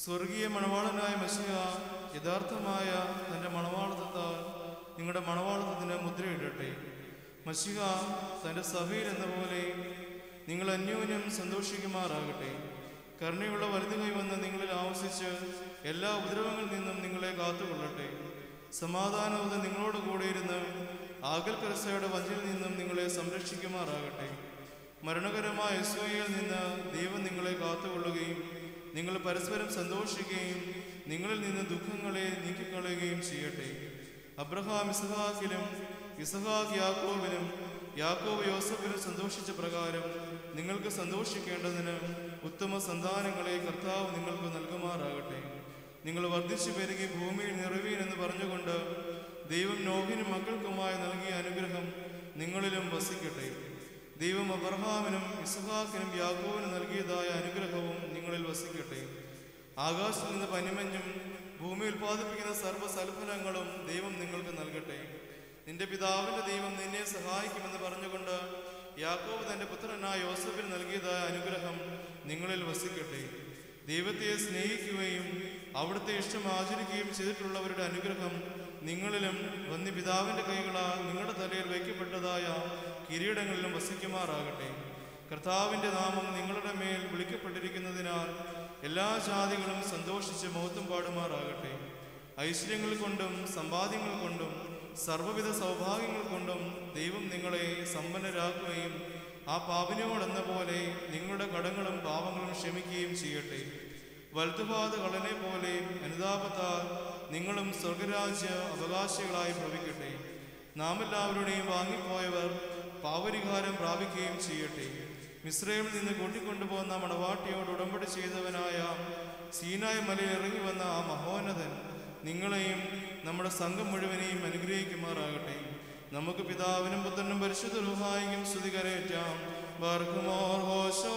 സ്വർഗീയ മണവാളനായ മഷിക യഥാർത്ഥമായ തൻ്റെ മണവാളത്വത്താൽ നിങ്ങളുടെ മണവാളത്വത്തിന് മുദ്രയിടട്ടെ മഷിക തൻ്റെ സഭയിൽ എന്ന പോലെ നിങ്ങൾ അന്യോന്യം സന്തോഷിക്കുമാറാകട്ടെ കരുണയുള്ള വലുത് കൈവന്ന് നിങ്ങളിൽ ആവശ്യിച്ച് എല്ലാ ഉപദ്രവങ്ങളിൽ നിന്നും നിങ്ങളെ കാത്തുകൊള്ളട്ടെ സമാധാനവും നിങ്ങളോട് കൂടെ ഇരുന്ന് ആകൽക്കരസയുടെ വഞ്ചിൽ നിന്നും നിങ്ങളെ സംരക്ഷിക്കുമാറാകട്ടെ മരണകരമായ യസ്വയിൽ നിന്ന് ദൈവം നിങ്ങളെ കാത്തുകൊള്ളുകയും നിങ്ങൾ പരസ്പരം സന്തോഷിക്കുകയും നിങ്ങളിൽ നിന്ന് ദുഃഖങ്ങളെ നീക്കിക്കളയുകയും ചെയ്യട്ടെ അബ്രഹാം ഇസഹാക്കിലും ഇസഹാക്ക് യാക്കോബിനും യാക്കോബ് യോസഫിനും സന്തോഷിച്ച പ്രകാരം നിങ്ങൾക്ക് സന്തോഷിക്കേണ്ടതിന് ഉത്തമ സന്താനങ്ങളെ കർത്താവ് നിങ്ങൾക്ക് നൽകുമാറാകട്ടെ നിങ്ങൾ വർദ്ധിച്ചു പെരുകി ഭൂമിയിൽ നിറവീൻ എന്ന് പറഞ്ഞുകൊണ്ട് ദൈവം നോഹിനും മക്കൾക്കുമായി നൽകിയ അനുഗ്രഹം നിങ്ങളിലും വസിക്കട്ടെ ദൈവം അബ്രഹാമിനും ഇസഹാക്കിനും യാക്കോവിനും നൽകിയതായ അനുഗ്രഹവും നിങ്ങളിൽ വസിക്കട്ടെ ആകാശത്ത് നിന്ന് പനിമഞ്ഞും ഭൂമി ഉൽപ്പാദിപ്പിക്കുന്ന സർവ്വ സൽഫലങ്ങളും ദൈവം നിങ്ങൾക്ക് നൽകട്ടെ നിന്റെ പിതാവിന്റെ ദൈവം നിന്നെ സഹായിക്കുമെന്ന് പറഞ്ഞുകൊണ്ട് യാക്കോബ് തന്റെ പുത്രനായ യോസഫിന് നൽകിയതായ അനുഗ്രഹം നിങ്ങളിൽ വസിക്കട്ടെ ദൈവത്തെ സ്നേഹിക്കുകയും അവിടുത്തെ ഇഷ്ടം ആചരിക്കുകയും ചെയ്തിട്ടുള്ളവരുടെ അനുഗ്രഹം നിങ്ങളിലും വന്നി പിതാവിന്റെ കൈകളാൽ നിങ്ങളുടെ തലയിൽ വയ്ക്കപ്പെട്ടതായ കിരീടങ്ങളിലും വസിക്കുമാറാകട്ടെ കർത്താവിന്റെ നാമം നിങ്ങളുടെ മേൽ വിളിക്കപ്പെട്ടിരിക്കുന്നതിനാൽ എല്ലാ ജാതികളും സന്തോഷിച്ച് മൗത്വം പാടുമാറാകട്ടെ ഐശ്വര്യങ്ങൾ കൊണ്ടും സമ്പാദ്യങ്ങൾ കൊണ്ടും സർവ്വവിധ സൗഭാഗ്യങ്ങൾ കൊണ്ടും ദൈവം നിങ്ങളെ സമ്പന്നരാക്കുകയും ആ പാപിനോടെന്ന പോലെ നിങ്ങളുടെ കടങ്ങളും പാപങ്ങളും ക്ഷമിക്കുകയും ചെയ്യട്ടെ വലുതുപാത കളനെ പോലെ അനുതാപത്താൽ നിങ്ങളും സ്വർഗരാജ്യ അവകാശികളായി ഭവിക്കട്ടെ നാം എല്ലാവരുടെയും വാങ്ങിപ്പോയവർ പാവരിഹാരം പ്രാപിക്കുകയും ചെയ്യട്ടെ മിശ്രയിൽ നിന്ന് കൂട്ടിക്കൊണ്ടുപോകുന്ന മണവാട്ടിയോട് ഉടമ്പടി ചെയ്തവനായ സീനായ മലയിൽ ഇറങ്ങി വന്ന ആ മഹോന്നതൻ നിങ്ങളെയും നമ്മുടെ സംഘം മുഴുവനെയും അനുഗ്രഹിക്കുമാറാകട്ടെ നമുക്ക് പിതാവിനും പുത്രനും പരിശുദ്ധ റുഹായിക്കും സ്തുതി കരയറ്റാം ബർക്കുമോർ ഹോശോ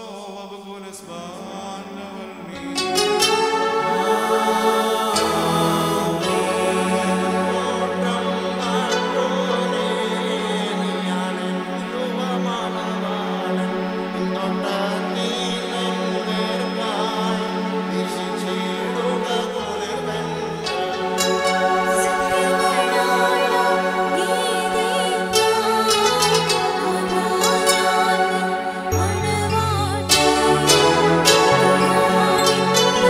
വബുകുലസ്ബാൻ മണവാട്ടി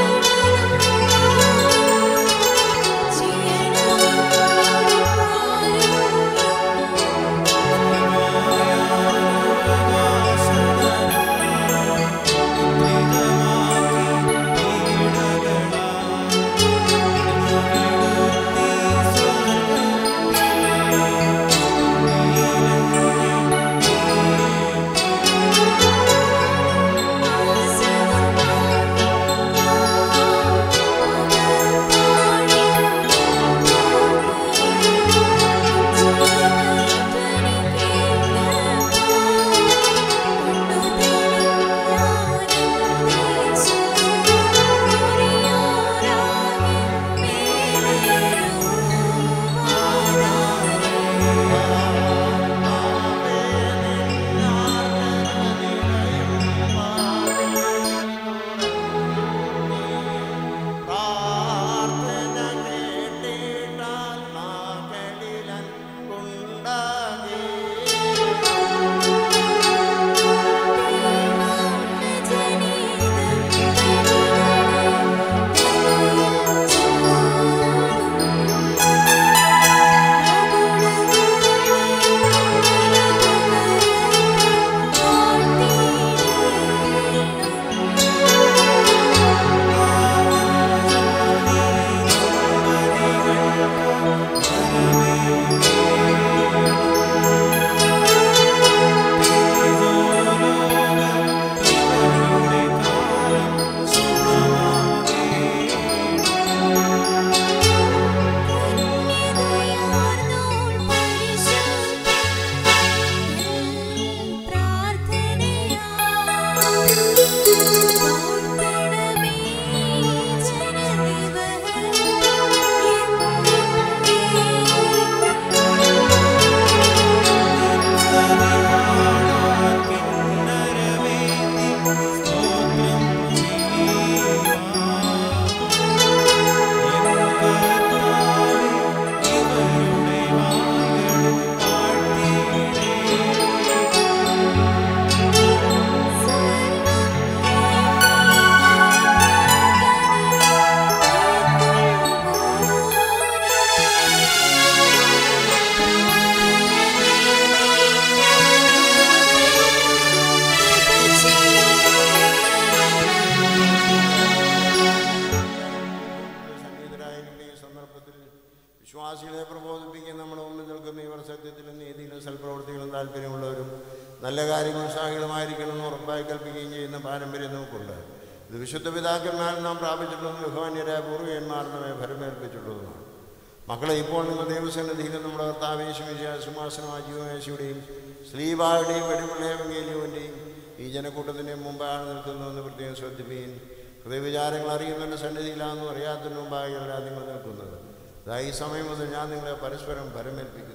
താല്പര്യമുള്ളവരും നല്ല കാര്യങ്ങൾ ഉത്സാഹികളുമായിരിക്കണമെന്ന് ഉറപ്പായി കൽപ്പിക്കുകയും ചെയ്യുന്ന പാരമ്പര്യം നമുക്കുണ്ട് ഇത് വിശുദ്ധ പിതാക്കന്മാരിൽ നാം പ്രാപിച്ചിട്ടുള്ളതും ബഹുമാന്യരായ പൂർവ്വയന്മാർ നമ്മെ ഫലമേൽപ്പിച്ചിട്ടുള്ളതുമാണ് മക്കളെ ഇപ്പോൾ നിങ്ങൾ ദൈവസന്നിധിയിൽ നമ്മുടെ കർത്താവേശുമിശ സിംഹാസനമായ ജീവമേശയുടെയും ശ്രീബായുടെയും വെടിപിള്ളേവങ്കേലിയുവിൻ്റെയും ഈ ജനക്കൂട്ടത്തിൻ്റെയും മുമ്പാണ് നിൽക്കുന്നതെന്ന് പ്രത്യേകം ശ്രദ്ധിക്കുകയും ഹൃദയവിചാരങ്ങൾ അറിയുന്നതിൻ്റെ സന്നിധിയിലാണെന്നും അറിയാത്തതിന് മുമ്പാകല്ല നിങ്ങൾ നിൽക്കുന്നത് അതാ ഈ സമയം മുതൽ ഞാൻ നിങ്ങളെ പരസ്പരം ഫലമേൽപ്പിക്കുന്നു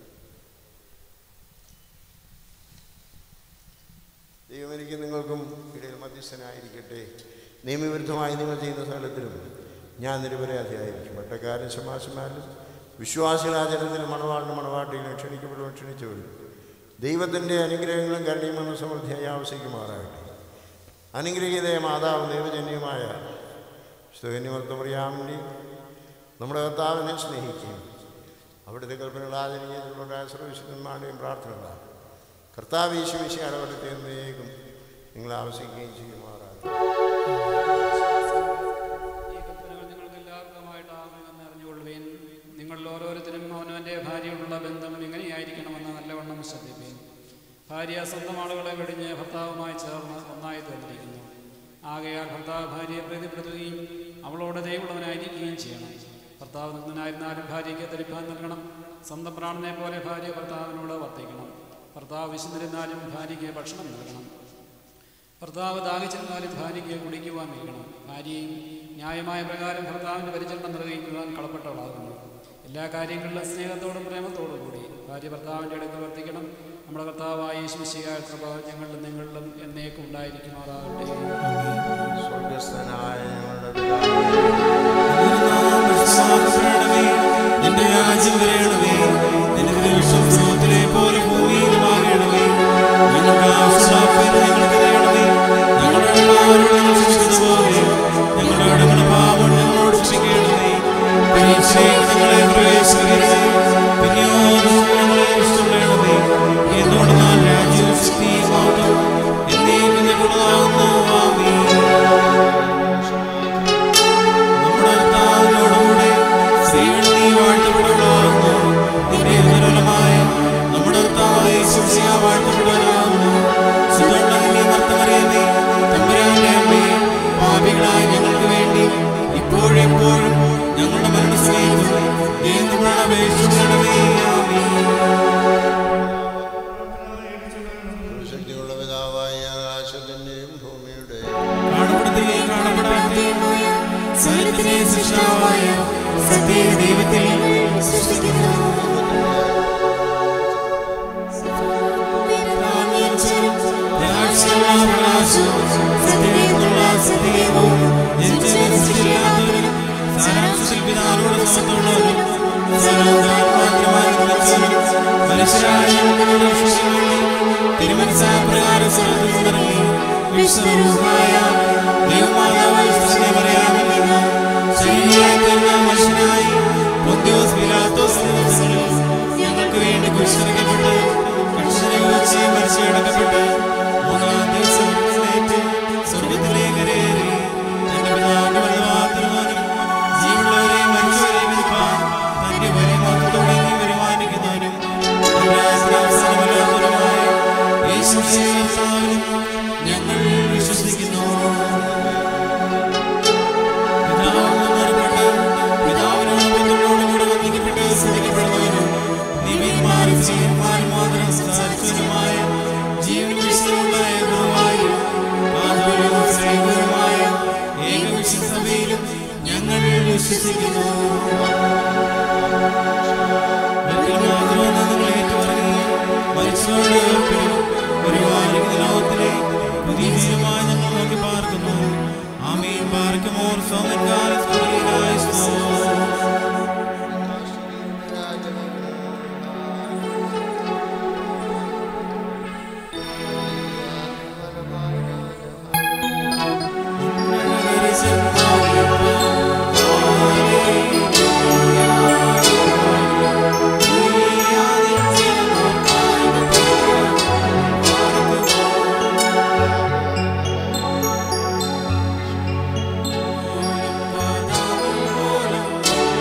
ദൈവം എനിക്ക് നിങ്ങൾക്കും ഇടയിൽ മധ്യസ്ഥനായിരിക്കട്ടെ നിയമവിരുദ്ധമായി നിങ്ങൾ ചെയ്യുന്ന സ്ഥലത്തിലും ഞാൻ നിരപരാധിയായിരിക്കും പട്ടക്കാരൻ ശമാശന്മാരിലും വിശ്വാസികളാ ജനത്തിലും മണവാളിനും മണവാട്ടിയിലും ക്ഷണിക്കപ്പെടുവാൻ ക്ഷണിച്ചവരും ദൈവത്തിൻ്റെ അനുഗ്രഹങ്ങളും കരുണയുമെന്ന് സമൃദ്ധിയായി ആവശ്യിക്കുമാറാകട്ടെ അനുഗ്രഹീതയ മാതാവ് ദൈവജന്യമായ സ്തുഹന്യമർത്തമറിയാമിൻ്റെ നമ്മുടെ കർത്താവിനെ സ്നേഹിക്കുകയും അവിടുത്തെ കൽപ്പനകൾ ആചരിക്കുന്നതിലുണ്ടായ സർവവിശുദ്ധന്മാരുടെയും പ്രാർത്ഥനകളാണ് കർത്താവ് ഈശോശി അടപെടുത്തി എന്നേക്കും നിങ്ങൾ ആവശ്യിക്കുകയും ചെയ്യുമാറാകട്ടെ ഈ കൽപ്പനകൾ നിങ്ങൾക്ക് എല്ലാവർക്കുമായിട്ടാകുമെന്ന് അറിഞ്ഞുകൊള്ളുവേൻ നിങ്ങളിൽ ഓരോരുത്തരും അവനവൻ്റെ ഭാര്യയോടുള്ള ബന്ധം എങ്ങനെയായിരിക്കണമെന്ന് നല്ലവണ്ണം ശ്രദ്ധിപ്പേൻ ഭാര്യ സ്വന്തം ആളുകളെ വെടിഞ്ഞ് ഭർത്താവുമായി ചേർന്ന് ഒന്നായി തീർന്നിരിക്കുന്നു ആകയാൽ ഭർത്താവ് ഭാര്യയെ പ്രീതിപ്പെടുത്തുകയും അവളോട് ദൈവമുള്ളവനായിരിക്കുകയും ചെയ്യണം ഭർത്താവ് നിന്നായിരുന്നാലും ഭാര്യയ്ക്ക് ധരിപ്പാൻ നൽകണം സ്വന്തം പ്രാണനെ പോലെ ഭാര്യ ഭർത്താവിനോട് വർത്തിക്കണം ഭർത്താവ് വിശന്നിരുന്നാലും ഭാര്യയ്ക്ക് ഭക്ഷണം നൽകണം ഭർത്താവ് ദാഹിച്ചിരുന്നാലും ഭാര്യയ്ക്ക് കുടിക്കുവാൻ നൽകണം ഭാര്യയും ന്യായമായ പ്രകാരം ഭർത്താവിൻ്റെ പരിചരണം നിർവഹിക്കുവാൻ കളപ്പെട്ടവളാകുന്നു എല്ലാ കാര്യങ്ങളിലും സ്നേഹത്തോടും പ്രേമത്തോടും കൂടി ഭാര്യ ഭർത്താവിൻ്റെ അടുത്ത് വർത്തിക്കണം നമ്മുടെ കർത്താവായ യേശുശിയായ കൃപ ഞങ്ങളിലും നിങ്ങളിലും എന്നേക്കും ഉണ്ടായിരിക്കുമാറാകട്ടെ സ്വർഗസ്ഥനായ ഞങ്ങളുടെ പിതാവേ, നിന്റെ രാജ്യം വരയണമേ നിന്റെ വിഷം സ്രോതത്തിലെ പോലെ ഭൂമിയിലുമാകണമേ ഞങ്ങൾക്ക് ആവശ്യമുള്ള ഞങ്ങൾക്ക് തരണമേ ഞങ്ങളുടെ എല്ലാവരോടും ഞങ്ങൾ ക്ഷമിച്ചത് പോലെ ഞങ്ങളുടെ അടങ്ങുന്ന പാപം ഞങ്ങളോട് ക്ഷമിക്കണമേ പരീക്ഷയിൽ ഞങ്ങളെ പ്രവേശിക്കരുത് പിന്നെയോ ഞങ്ങളെ ഇഷ്ടപ്പെടണമേ എന്നോട് നാം രാജ്യവും ശക്തിയും മാത്രം എന്നേക്കും ഞങ്ങളുള്ളതാകുന്നു ആമീൻ നമ്മുടെ കർത്താവിനോടുകൂടെ സ്ത്രീകൾ നീ വാഴ്ത്തപ്പെടുകളാകുന്നു നിന്റെ ഉദരഫലമായ നമ്മുടെ കർത്താവായ ശിവസിയ വാഴ്ത്തപ്പെടുകളാകുന്നു സുഗന്ധമേ നർത്തമറിയമേ തമ്പുരാന്റെ അമ്മേ പാപികളായ ഞങ്ങൾക്ക് വേണ്ടി ഇപ്പോഴെപ്പോഴും ഞങ്ങളുടെ മരണസമയത്തും ദൈവം അപേക്ഷിക്കണമേ ആമീൻ ശക്തിയുള്ള പിതാവായ ആകാശത്തിൻ്റെയും ഭൂമിയുടെയും കാണപ്പെടുകയും കാണപ്പെടാത്തതുമായ സകലത്തിലെ സൃഷ്ടാവായ സത്യ ദൈവത്തിൽ സൃഷ്ടിക്കുന്നു പ്രകാശമുള്ള പ്രകാശവും സത്യവേദമുള്ള സത്യവും ജനിച്ചവരും സൃഷ്ടിയില്ലാത്തവരും സാരാംശത്തിൽ പിതാവിനോട് സമത്തുള്ളവരും സർവ്വതാൽ മാത്രമായി നിലച്ചവരും മനുഷ്യരായ ഞങ്ങളുടെ രക്ഷയ്ക്കുവേണ്ടി തിരുമനസ്സാപ്രകാരം സ്വർഗ്ഗത്തിൽ നിന്നിറങ്ങി വിശ്വരൂപമായ ദൈവമാതാവായ സ്ത്രീയെ പറയാമെന്ന് ശരീരമായി തീർന്ന മനുഷ്യനായി പൊന്തിയോസ് പിലാത്തോസിന്റെ ദിവസങ്ങളിൽ ഞങ്ങൾക്ക് വേണ്ടി കുരിശിറക്കപ്പെട്ട് കക്ഷരെ വെച്ച് മരിച്ചടക്കപ്പെട്ട് മൂന്നാം ദിവസം എഴുന്നേറ്റ് സ്വർഗത്തിലേക്ക് കയറി തന്റെ പിതാവിന്റെ വലതുഭാഗത്തിരുന്നാലും ജീവനുള്ളവരെ മരിച്ചവരെ വിധിപ്പാൻ തന്റെ വലിയ മക്കളോടെ നീ വരുമാനിക്കുന്നവനും തമ്പുരാന്റെ അവസാനമല്ലാത്തവനുമായ യേശുവിനെ കർത്താവിലും ഞങ്ങൾ വിശ്വസിക്കുന്നു പിതാവിനോട് പുറപ്പെട്ട് പിതാവിനോട് പുത്രനോടും കൂടെ വന്ദിക്കപ്പെട്ട് സ്തുതിക്കപ്പെടുന്നവനും ദിവ്യന്മാരും ജീവന്മാരും മാത്രം സംസാരിച്ചവനുമായ ജീവൻ വിശുദ്ധമുള്ള ഏകവുമായി ആദ്യവും ശ്രേഷ്ഠവുമായ ഏകവിശുദ്ധതയിലും ഞങ്ങൾ വിശ്വസിക്കുന്നു ഒരിക്കൽ മാത്രമെന്ന് നിങ്ങൾ ഏറ്റുപറയുകയും മരിച്ചവരുടെ ഉയർപ്പിലും ഒരുവായിരിക്കുന്ന ലോകത്തിലെ പുതിയ ജീവമായി ഞങ്ങൾ നോക്കി പാർക്കുന്നു ആമീൻ പാർക്കുമോർ സോമൻകാല സ്തുതിയായ സ്തോത്രം ും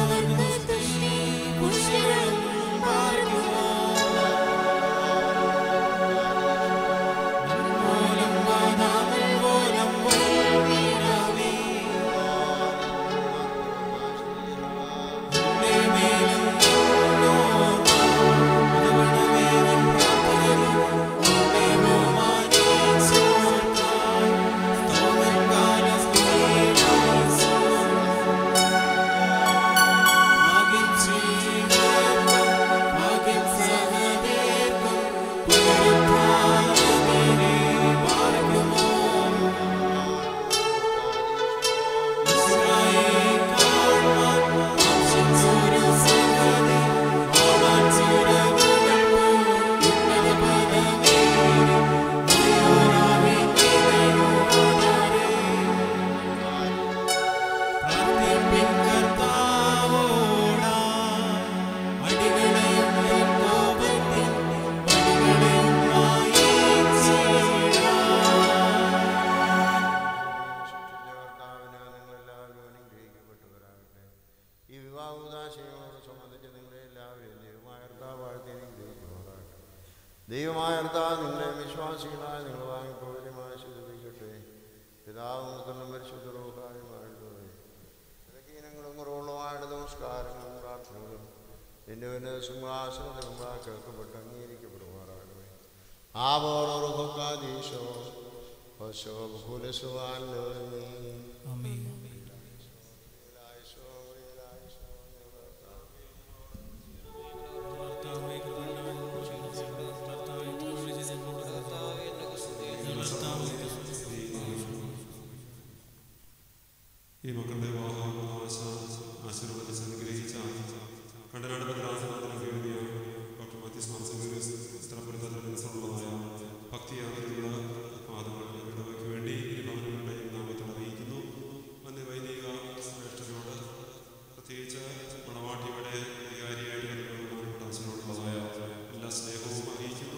കർത്താവിന് നിങ്ങളെല്ലാവരും അനുഗ്രഹിക്കപ്പെട്ടവരാകട്ടെ ഈ വിവാഹോദാശയങ്ങളോട് സംബന്ധിച്ച് നിങ്ങളെ എല്ലാവരെയും ദൈവമായ കർത്താവ് വാഴ്ത്തി അനുഗ്രഹിക്കുമാറാകട്ടെ ദൈവമായ കർത്താവ് നിങ്ങളെ വിശ്വാസികളായ നിങ്ങൾ വാങ്ങിപ്പോകരുമായി ശുദ്ധിപ്പിക്കട്ടെ പിതാവും പുത്രനും പരിശുദ്ധരോഹായുമായിട്ടുള്ളവരെ ബലഹീനങ്ങളും കുറവുള്ളതുമായിട്ട് നമസ്കാരങ്ങളും പ്രാർത്ഥനകളും എൻ്റെ പിന്നെ സിംഹാസനത്തിന് മുമ്പാ കേൾക്കപ്പെട്ട് അംഗീകരിക്കപ്പെടുമാറാകണമേ ആബോറോറുഖാദീശോ പശോ ബഹുലസുവാലോമേ ഈ മക്കളുടെ വിവാഹം ആശ ആശീർവദിച്ച് അനുഗ്രഹിച്ച കണ്ടനാട് ഭദ്രാസനത്തിന് എഴുതിയ ഡോക്ടർ മാത്യൂസ് മാർസേറിയസ് സ്ഥലപ്പെടുത്തലുള്ളതായ ഭക്തിയാഗ്രഹമുള്ള പാദങ്ങളുടെ ഇടവയ്ക്ക് വേണ്ടി ഇരുഭവനങ്ങളുടെയും നാമത്തിൽ അറിയിക്കുന്നു അന്ന് വൈദിക ശ്രേഷ്ഠരോട് പ്രത്യേകിച്ച് മണവാട്ടിയുടെ അധികാരിയായിട്ട് ബഹുമാനപ്പെട്ട അച്ഛനോടുള്ളതായ എല്ലാ സ്നേഹവും അറിയിക്കുന്നു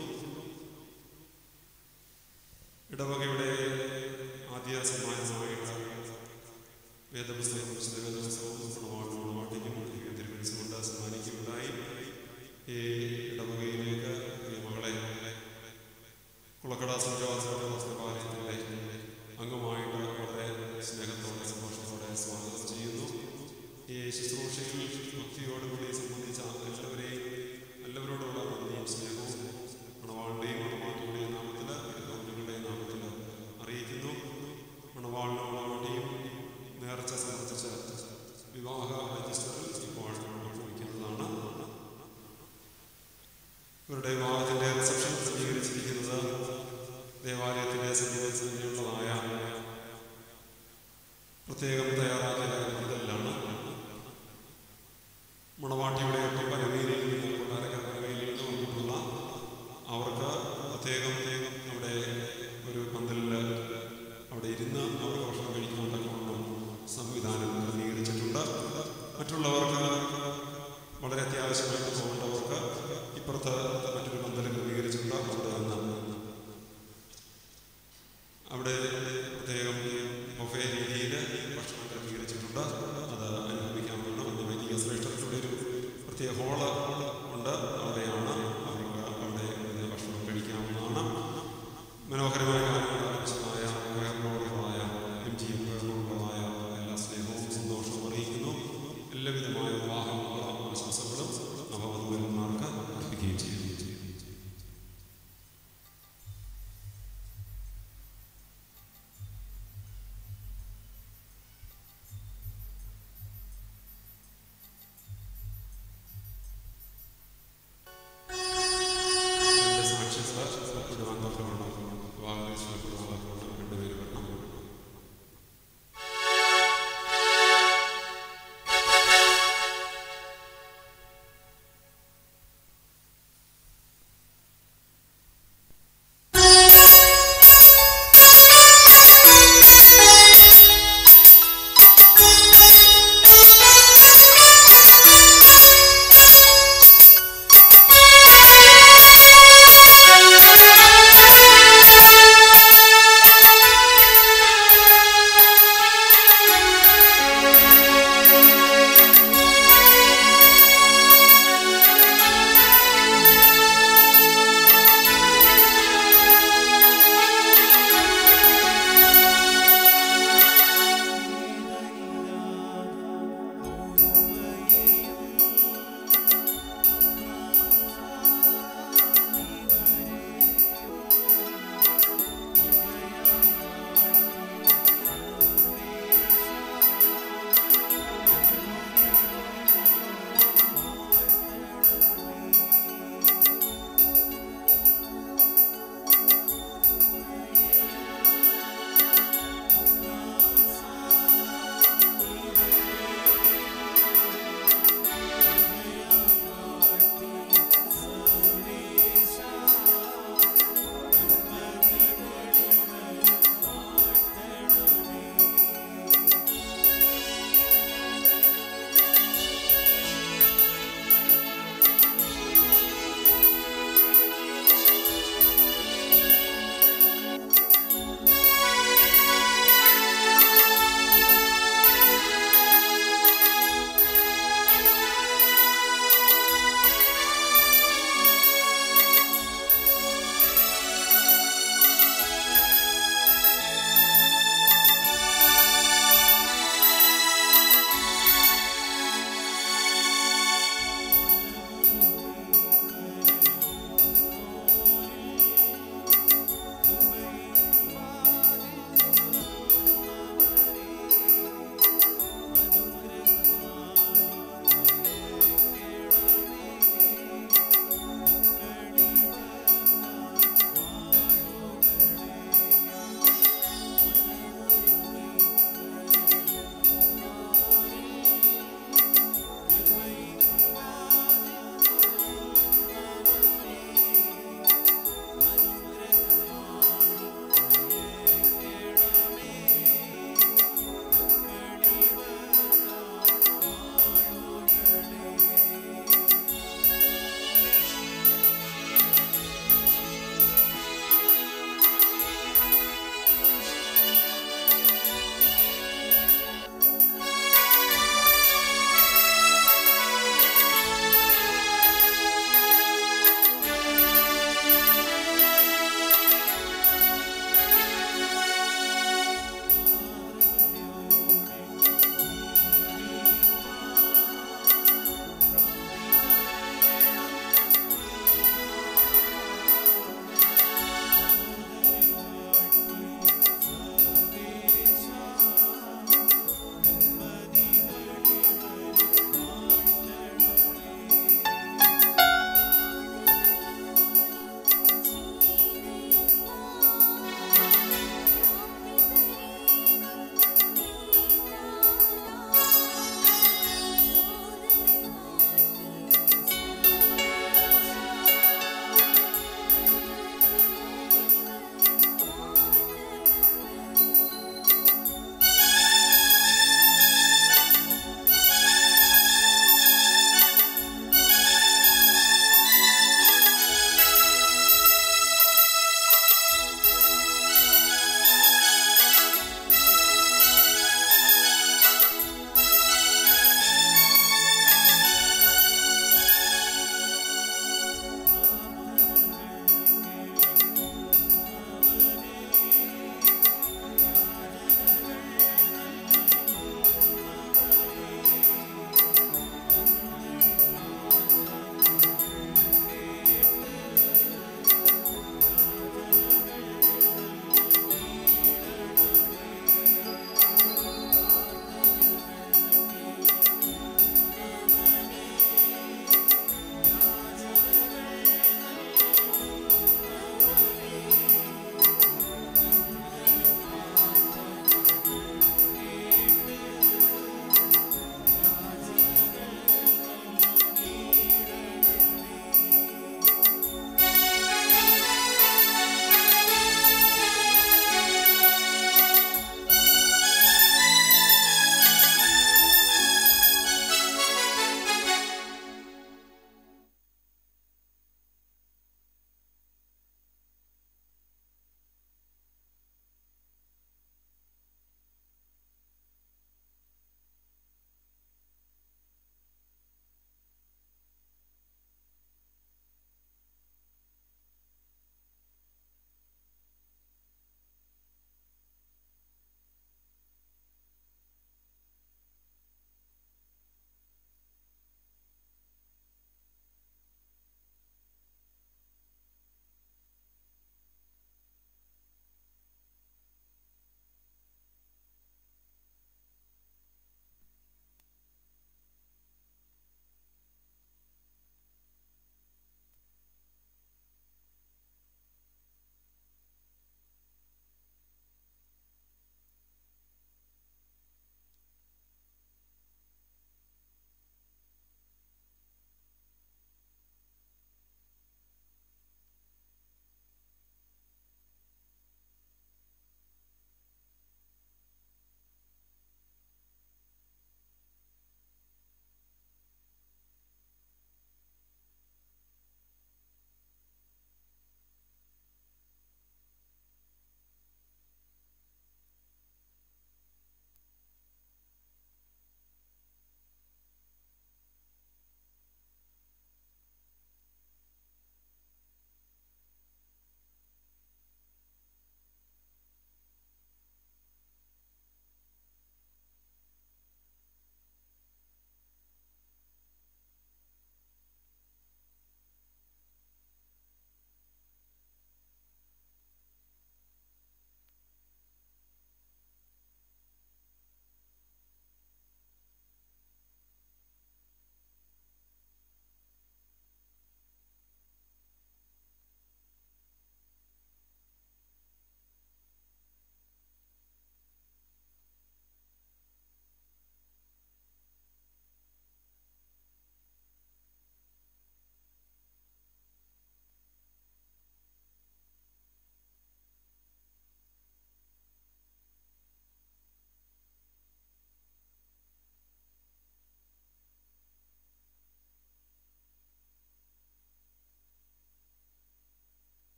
ഇടവകയുടെ ആദ്യ സമ്മാനമായിട്ട് വേദപുസ്തകം വിശുദ്ധ വേദപുസ്തകവും ഗുണവാട്ടും ഗുണവാട്ടിക്കും തിരുമനസ് കൊണ്ട് സമ്മാനിക്കുകയുണ്ടായി ഈ ഇടവകയിലേക്ക് ഈ മകളെ കുളക്കട സഞ്ചാരത്തിൻ്റെ അംഗമായിട്ട് വളരെ സ്നേഹത്തോടെ സന്തോഷത്തോടെ സ്വാഗതം ചെയ്യുന്നു ഈ ശുശ്രൂഷയിൽ ഭക്തിയോടുകൂടി സംബന്ധിച്ച എല്ലാവരെയും എല്ലാവരോടുള്ള നന്ദിയും സ്നേഹവും മണവാളുടെയും മണവാട്ടിയുടെയും നാമത്തിൽ കുഞ്ഞുങ്ങളുടെയും നാമത്തിൽ അറിയിക്കുന്നു മണവാളിനും മണവാട്ടിയും നേർച്ച സംബന്ധിച്ച് വിവാഹ രജിസ്റ്ററിൽ ഇപ്പോൾ ഒപ്പുവയ്ക്കുന്നതാണ് ഇവരുടെ വിവാഹത്തിന്റെ റിസപ്ഷൻ സജ്ജീകരിച്ചിരിക്കുന്നത് ദേവാലയത്തിന്റെ സജ്ജീകരിച്ചതിനുള്ളതായ പ്രത്യേകം തയ്യാറാക്കിയ പന്തലിലാണ് മണവാട്ടിയുടെ ഒപ്പം പനവേലിയിൽ നിന്ന് കൊട്ടാരക്കര പനവേലിയിൽ നിന്ന് വന്നിട്ടുള്ള അവർക്ക് പ്രത്യേകം അവിടെ ഒരു പന്തലിൽ അവിടെ ഇരുന്ന് അവർക്ക് ഭക്ഷണം കഴിക്കാനുള്ള സംവിധാനം ക്രമീകരിച്ചിട്ടുണ്ട് മറ്റുള്ളവർക്ക് വളരെ അത്യാവശ്യമായിട്ട് പോകേണ്ടവർക്ക് ഇപ്പുറത്ത് മറ്റൊരു പന്തൽ ക്രമീകരിച്ചിട്ടുണ്ട് അവിടെ നിന്ന് അവിടെ പ്രത്യേകം ബൊഫേ രീതിയിൽ ഭക്ഷണം ക്രമീകരിച്ചിട്ടുണ്ട് അത് അനുഭവിക്കാവുന്നതാണ് ഒന്ന് വൈദിക ശ്രേഷ്ഠത്തിലൂടെ ഒരു പ്രത്യേക ഹോള് ഉണ്ട് അവിടെയാണ് അവർക്ക് അവിടെ ഇരുന്ന് ഭക്ഷണം കഴിക്കാവുന്നതാണ് മനോഹരമായ ആരംഭിച്ചതായ കയറിനോടുള്ളതായ എം ജി എം കയറിനോടുള്ളതായ എല്ലാ സ്നേഹവും സന്തോഷവും അറിയിക്കുന്നു എല്ലാവിധമായ വിവാഹങ്ങളും ആശംസകളും നവവധുവരന്മാർക്ക് അർപ്പിക്കുകയും ചെയ്യുന്നു രണ്ട് സാക്ഷ്യങ്ങൾ ഉൾപ്പെടുവാൻ തക്കവണ്ണം വിവാഹത്തിൽ ഉൾപ്പെടുവാൻ തക്കവണ്ണം രണ്ടുപേര് വരണം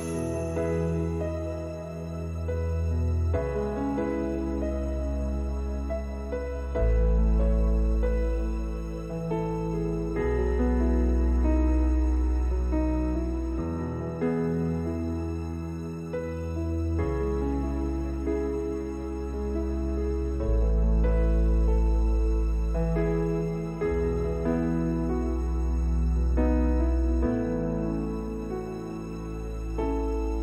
ും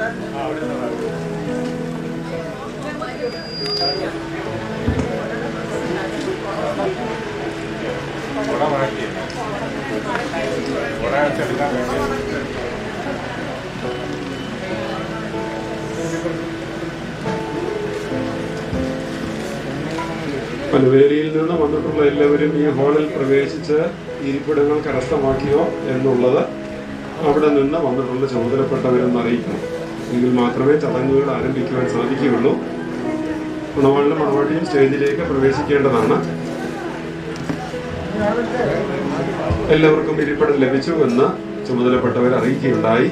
പനവേലിയിൽ നിന്ന് വന്നിട്ടുള്ള എല്ലാവരും ഈ ഹാളിൽ പ്രവേശിച്ച് ഇരിപ്പിടങ്ങൾ കരസ്ഥമാക്കിയോ എന്നുള്ളത് അവിടെ നിന്ന് വന്നിട്ടുള്ള ചുമതലപ്പെട്ടവരെന്ന് അറിയിക്കണം എങ്കിൽ മാത്രമേ ചടങ്ങുകൾ ആരംഭിക്കുവാൻ സാധിക്കുകയുള്ളൂ മണവാളിനും മണവാട്ടിയും സ്റ്റേജിലേക്ക് പ്രവേശിക്കേണ്ടതാണ് എല്ലാവർക്കും ഇരിപ്പിടം ലഭിച്ചു എന്ന് ചുമതലപ്പെട്ടവർ അറിയിക്കുകയുണ്ടായി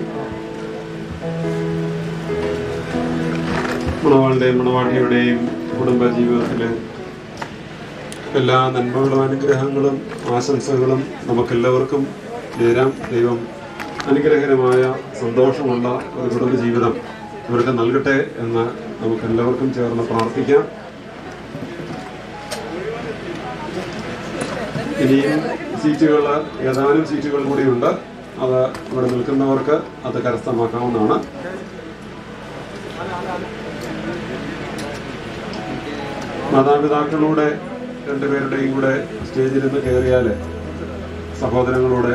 മണവാളുടെയും മണവാട്ടിയുടെയും കുടുംബ ജീവിതത്തിലെ എല്ലാ നന്മകളും അനുഗ്രഹങ്ങളും ആശംസകളും നമുക്കെല്ലാവർക്കും നേരാം ദൈവം അനുഗ്രഹകരമായ സന്തോഷമുള്ള ഒരു കുടുംബ ജീവിതം ഇവർക്ക് നൽകട്ടെ എന്ന് നമുക്കെല്ലാവർക്കും ചേർന്ന് പ്രാർത്ഥിക്കാം ഇനിയും സീറ്റുകൾ ഏതാനും സീറ്റുകൾ കൂടിയുണ്ട് അത് ഇവിടെ നിൽക്കുന്നവർക്ക് അത് കരസ്ഥമാക്കാവുന്നതാണ് മാതാപിതാക്കളൂടെ രണ്ടുപേരുടെയും കൂടെ സ്റ്റേജിൽ നിന്ന് കയറിയാൽ സഹോദരങ്ങളൂടെ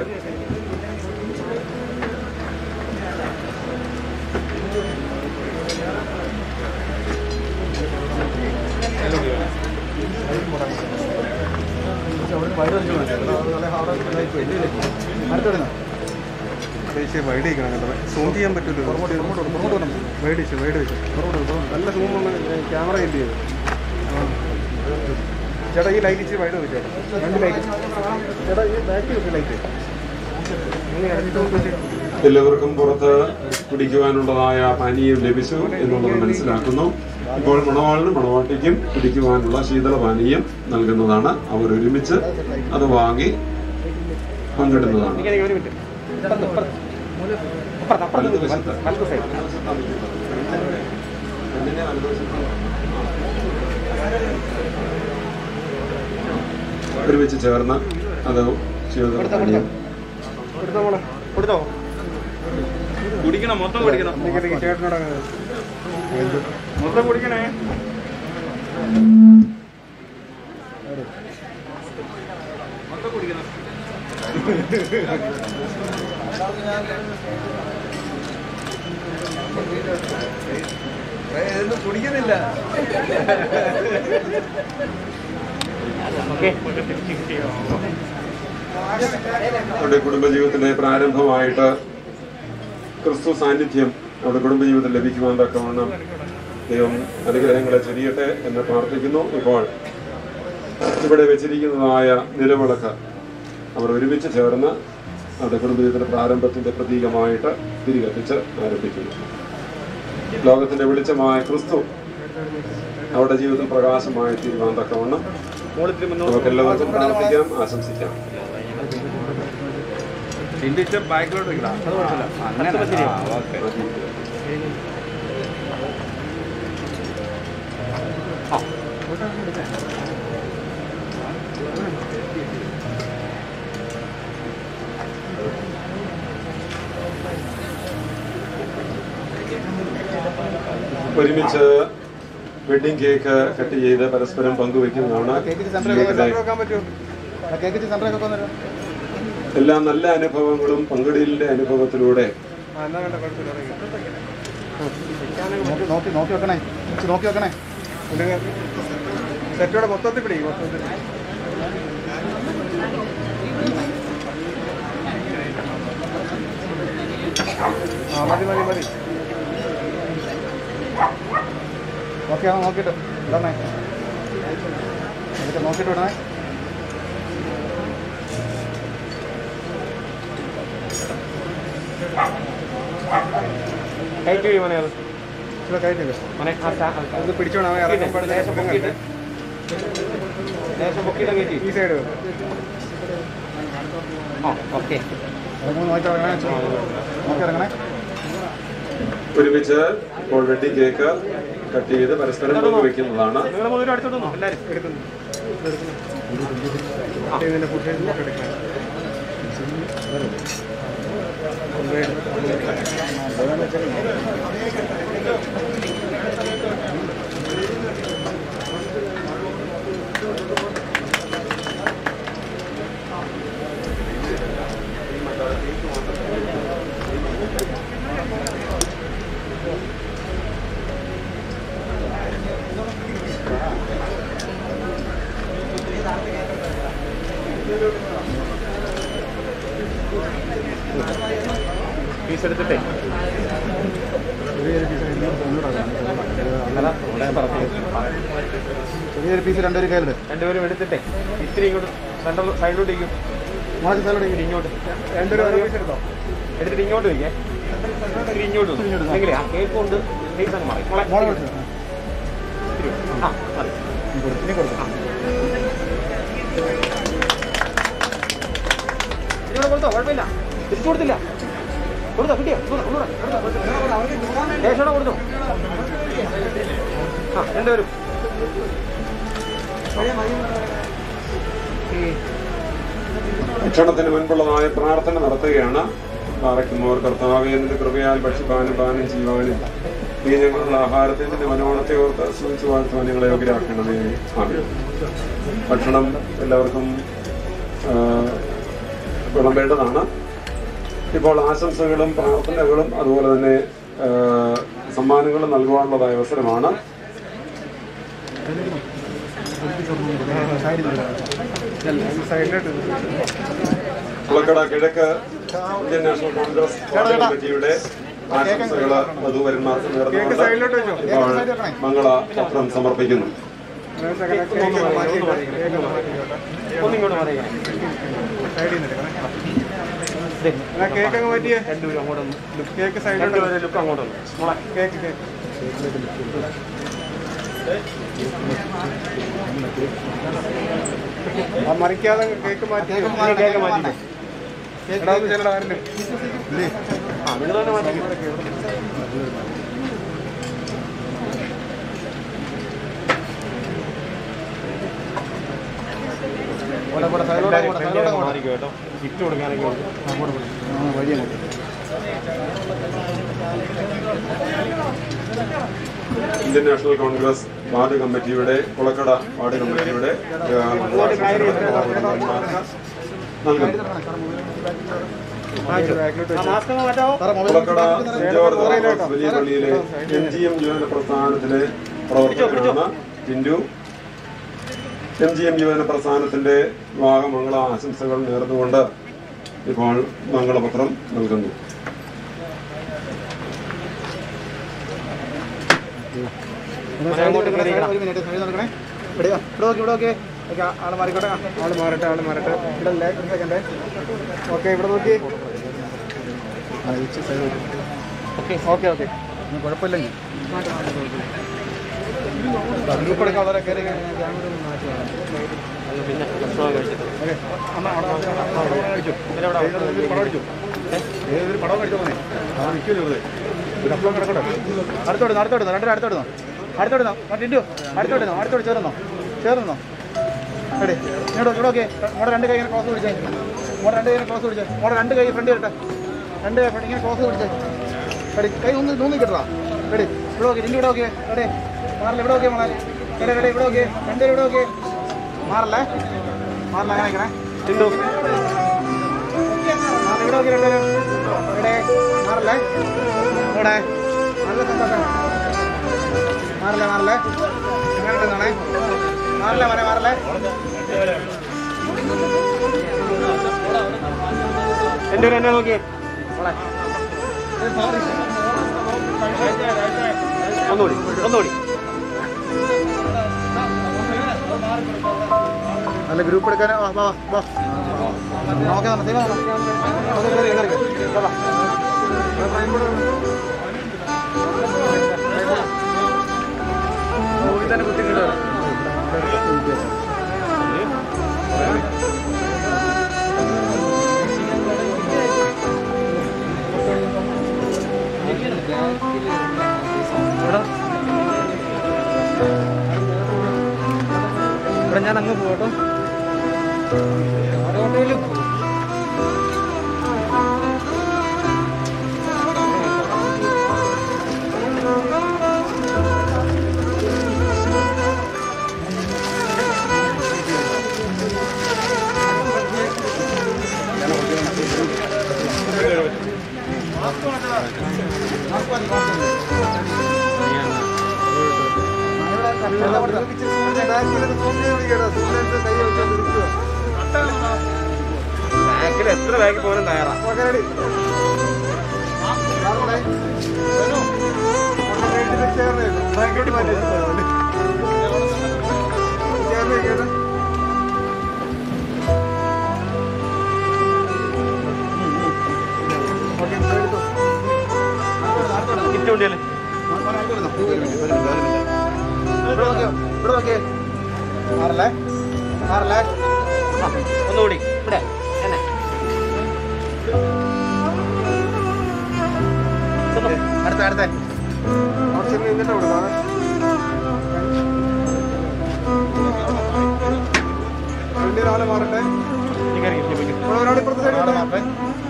വൈഡ് അയക്കണം കേട്ടോ സൂം ചെയ്യാൻ പറ്റില്ല വൈഡ് വെച്ചു വൈഡ് വെച്ചു നല്ല സൂം ക്യാമറ എന്ത് ചെയ്തു ചേട്ടാ ഈ ലൈറ്റ് ഇച്ചിരി വൈഡ് വെച്ചു ചേട്ടാ രണ്ട് ലൈറ്റ് ചേട്ടാ ഈ ബാക്കിൽ വെച്ചു ലൈറ്റ് എല്ലാവർക്കും പുറത്ത് കുടിക്കുവാനുള്ളതായ പാനീയം ലഭിച്ചു എന്നുള്ളത് മനസ്സിലാക്കുന്നു ഇപ്പോൾ മണവാളിനും മണവാട്ടിക്കും കുടിക്കുവാനുള്ള ശീതളപാനീയം നൽകുന്നതാണ് അവർ ഒരുമിച്ച് അത് വാങ്ങി പങ്കിടുന്നതാണ് ഒരു മിനിറ്റ് ചേട്ടാ ഇപ്പുറത്ത്. ഇപ്പുറത്ത്, അപ്പുറത്ത് നിന്ന് വലത്ത് വലത്ത് സൈഡ് ഒരുമിച്ച് ചേർന്ന് അത് ശീതളപാനീയം കൊടുത്തോ മോളെ കൊടുത്തോ കുടിക്കണം മൊത്തം കുടിക്കണം ചേട്ടനോട് മൊത്തം കുടിക്കണേ മൊത്തം കുടിക്കണം ഇതൊന്നും കുടിക്കുന്നില്ല അവരുടെ കുടുംബജീവിതത്തിന്റെ പ്രാരംഭമായിട്ട് ക്രിസ്തു സാന്നിധ്യം അവരുടെ കുടുംബജീവിതത്തിൽ ലഭിക്കുവാൻ തക്കവണ്ണം ദൈവം അനുഗ്രഹങ്ങളെ ചൊരിയട്ടെ എന്ന് പ്രാർത്ഥിക്കുന്നു ഇപ്പോൾ ഇവിടെ വെച്ചിരിക്കുന്നതായ നിലവിളക്ക് അവർ ഒരുമിച്ച് ചേർന്ന് അവരുടെ കുടുംബജീവിതത്തിന്റെ പ്രാരംഭത്തിന്റെ പ്രതീകമായിട്ട് തിരികത്തിച്ച് ആരംഭിക്കുന്നു ലോകത്തിന്റെ വെളിച്ചമായ ക്രിസ്തു അവരുടെ ജീവിതത്തിൽ പ്രകാശമായി തീരുവാൻ തക്കവണ്ണം നമുക്ക് എല്ലാവർക്കും പ്രാർത്ഥിക്കാം ആശംസിക്കാം ചിന്തിച്ച ബാക്കിലോട്ട് വെക്കണം അത് കുഴപ്പമില്ല അങ്ങനെ ഓക്കെ ഒരുമിച്ച് വെഡിങ് കേക്ക് കട്ട് ചെയ്ത് പരസ്പരം പങ്കുവെക്കുന്നതാണ് ജീവിതത്തിലെ വെക്കാൻ പറ്റുമോ കേക്ക് സെന്ററൊക്കെ കൊണ്ടുവരാം എല്ലാ നല്ല അനുഭവങ്ങളും പങ്കിടലിന്റെ അനുഭവത്തിലൂടെ ആ എന്നാ വേണ്ട കുഴപ്പമില്ല നോക്കി നോക്കി നോക്കി വെക്കണേ ഇച്ചിരി നോക്കി വെക്കണേ അല്ലെങ്കിൽ സെറ്റോടെ മൊത്തത്തിൽ പിടി മൊത്തത്തിൽ ആ മതി മതി മതി നോക്കിയാണോ നോക്കിയിട്ട് ഇടണേ എന്നിട്ട് നോക്കിയിട്ട് വിടണേ കയറ്റി വഴി മനെ അത് ഇവിടെ കയറ്റില്ല മനെ അത് പിടിച്ചോണം അവൻ ഇറങ്ങുമ്പോൾ ലേശം പൊക്കിയിട്ട് ലേശം പൊക്കിയിട്ട് കയറ്റി ഈ സൈഡ് ആ ഓക്കെ നോക്കി ഇറങ്ങണേ നോക്കി ഇറങ്ങണേ ഒരുമിച്ച് ഇപ്പോൾ വെഡിങ് കേക്ക് കട്ട് ചെയ്ത് പരസ്പരം പങ്കുവെക്കുന്നതാണ് നിങ്ങൾ മുതലും അടുത്തോട്ടോ എല്ലാവരും എടുക്കുന്നു ഇതിന്റെ ഫുഡ് എടുക്കണം ഫീസ് എടുത്തിട്ടേ ചെറിയൊരു പീസ് രണ്ടുപേരും കയ്യിലുണ്ട് രണ്ടുപേരും എടുത്തിട്ടേ ഇത്തിരി ഇങ്ങോട്ട് സെൻട്രൽ സൈഡിലോട്ട് ഇരിക്കും മോളെ സ്ഥലം ഇങ്ങോട്ട് രണ്ടുപേരും ഒരു പീസ് എടുത്തോ എടുത്തിട്ട് ഇങ്ങോട്ട് വയ്ക്കേ ഇത്തിരി ഇങ്ങോട്ട് വന്നു. എങ്കിലേ ആ കേക്ക് കൊണ്ട് ഫേസ് അങ്ങ് മാറി മോളെ മോളെ ഇത്തിരി വന്നു. ആ മതി ഇനി കൊടുക്കാം ഇതിനോട് കൊടുത്തോ കുഴപ്പമില്ല തിരിച്ചു കൊടുത്തില്ല കൊടുത്തോ കിട്ടിയോ ഒന്നുകൂടെ കേശോടെ കൊടുത്തോ ആ രണ്ടുപേരും ഭക്ഷണത്തിന് മുൻപുള്ളതായ പ്രാർത്ഥന നടത്തുകയാണ് പാറയ്ക്കുമോർ കർത്താവെ നിന്റെ കൃപയാൽ ഭക്ഷിപ്പാനും പാനം ചെയ്യുവാനും നീ ഞങ്ങളുടെ ആഹാരത്തിൽ നിന്റെ മനോണത്തെ ഓർത്ത് സൂചിച്ചു വാഴ്ത്തുവാൻ ഞങ്ങളെ യോഗ്യരാക്കണമേ ആമേൻ ഭക്ഷണം എല്ലാവർക്കും ആ, വിളമ്പേണ്ടതാണ് ഇപ്പോൾ ആശംസകളും പ്രാർത്ഥനകളും അതുപോലെ തന്നെ ആ, സമ്മാനങ്ങളും നൽകുവാനുള്ളതായ അവസരമാണ് കുളക്കട കിഴക്ക് ഇന്ത്യൻ നാഷണൽ കോൺഗ്രസ് പാർട്ടി കമ്മിറ്റിയുടെ ആശംസകൾ വധുവരന്മാർക്ക് നേർന്നുകൊണ്ട് ഇപ്പോൾ മംഗള പത്രം സമർപ്പിക്കുന്നു ഒന്നിങ്ങോട്ട് മാറിയേക്കണം കേക്ക് അങ്ങ് പറ്റിയേ രണ്ടുപേരും അങ്ങോട്ട് വന്നു കേക്ക് സൈഡിലോട്ട് രണ്ടുപേരും ലുക്ക് അങ്ങോട്ട് വന്നു മോളെ കേക്ക് കേക്ക് ആ മറിക്കാതെ കേക്ക് മാറ്റി കേക്ക് മാറ്റി എടാ, ഒന്ന് ചെല്ലടാ, ആരുണ്ട്? ഇല്ലേ? ആ നിങ്ങൾ തന്നെ മാറ്റി പോട്ടെ, പോട്ടെ, സൈഡിലോട്ട് എല്ലാവരും പോട്ടെ, friendly സൈഡിലോട്ട് ആയിട്ട് പോട്ടെ. മാറിക്കോ കേട്ടോ ഗിഫ്റ്റ് കൊടുക്കാനൊക്കെ ഉണ്ട് അങ്ങോട്ട് പോട്ടെ. ആ, വഴി അങ്ങോട്ട്. ഇന്ത്യൻ നാഷണൽ കോൺഗ്രസ് വാർഡ് കമ്മിറ്റിയുടെ കുളക്കട വാർഡ് കമ്മിറ്റിയുടെ ആ, നൽകുന്നു മാസ്ക് മാറ്റാവോ കുളക്കട സെന്റ് ജോർജ് ഓർത്തഡോക്സ് വലിയ പള്ളിയിലെ എം ജി എം യുവന പ്രസ്ഥാനത്തിലെ പ്രവർത്തകനാണ് ടിൻഡു എം ജി എം യുവന പ്രസ്ഥാനത്തിന്റെ വിവാഹ മംഗള ആശംസകൾ നേർന്നുകൊണ്ട് ഇപ്പോൾ മംഗളപത്രം നൽകുന്നു അങ്ങോട്ട് കയറിയിരിക്കണം. ഒരു മിനിറ്റ് സൈഡിൽ നടക്കണേ ഇവിടെ വാ, ഇവിടെ നോക്കി ഇവിടെ നോക്കി ഓക്കെ ആള് മാറിക്കോട്ടെ ആ, ആള് മാറട്ടെ ആള് മാറട്ടെ ഇവിടെ അല്ലേ ഒരു സെക്കൻഡ് ഓക്കെ ഇവിടെ നോക്കി ഓക്കെ ഓക്കെ ഓക്കെ കുഴപ്പമില്ലെങ്കിൽ ഗ്രൂപ്പ് എടുക്കാൻ വളരെ കയറി കഴിഞ്ഞാൽ ക്യാമറ ഒന്ന് മാറ്റി അത് പിന്നെ ഭക്ഷണം കഴിച്ചിട്ട് ഓക്കെ അമ്മ അവിടെ പടം കഴിച്ചു പടം കഴിച്ചു ഏതൊരു പടം കഴിച്ചു പോന്നെ ആ നിൽക്കില്ല വെറുതെ ഒരു അപ്പളം കിടക്കട്ടെ അടുത്തോടുന്നു അടുത്തോടുന്നു രണ്ടര അടുത്തോടുന്നു അടുത്തോടുന്നു ടിൻഡു അടുത്തോടുന്നു അടുത്തോട് ചേർന്നോ ചേർന്നോ എടേ ഇങ്ങോട്ട് ഇവിടെ ഓക്കെ മോടെ രണ്ട് കൈ ഇങ്ങനെ ക്രോസ് പിടിച്ചേ മോടെ രണ്ട് കൈ ഇങ്ങനെ ക്രോസ് പിടിച്ചേ മോടെ രണ്ട് കൈ ഫ്രണ്ട് വരട്ടെ രണ്ട് കൈ ഫ്രണ്ട് ഇങ്ങനെ ക്രോസ് പിടിച്ചേ എടി കൈ ഒന്ന് നൂന്നി കിട്ടടാ എടി ഇവിടെ ഓക്കെ ടിൻഡു ഇവിടെ ഓക്കെ എടേ മാറില്ല ഇവിടെ ഓക്കെ മോളെ എടേ എടേ ഇവിടെ ഓക്കെ രണ്ട് ഇവിടെ ഓക്കെ മാറല്ലേ മാറില്ല അങ്ങനെ ഇങ്ങനെ ടിൻഡു മാറില്ല ഇവിടെ ഓക്കെ രണ്ടുപേരും എടേ മാറല്ലേ ഇവിടെ നല്ല സന്തോഷം മാറില്ലേ മാറില്ലേ എങ്ങനെ ഉണ്ടെന്നാണേ മാറില്ലേ മോനെ മാറില്ലേ എൻ്റെ ഒരു എന്നെ നോക്കിയേ മോളെ ഒന്നുകൂടി ഒന്നുകൂടി നല്ല ഗ്രൂപ്പ് എടുക്കാൻ വാ വാ വാ നോക്കാം നമുക്ക് കയറി കയറി വാ തന്നെ കുത്തിക്കിട്ടോ ഇവിടെ ഞാൻ അങ്ങ് പോകട്ടോ ബാക്കിൽ എത്ര ബാക്കിൽ പോലും തയ്യാറാ വണ്ടിയല്ലേ ഇവിടെ നോക്കിയോ ഇവിടെ നോക്കിയേ മാറല്ലേ മാറല്ലേ ആ, ഒന്നുകൂടി ഇവിടെ എന്നെ അടുത്ത അടുത്ത അവിടെ ചെന്ന് നിന്നിട്ട് കൊടുക്കാം വണ്ടി രാവിലെ മാറട്ടെ ഇവിടെ ഒരാൾ ഇപ്പുറത്തെ സൈഡിൽ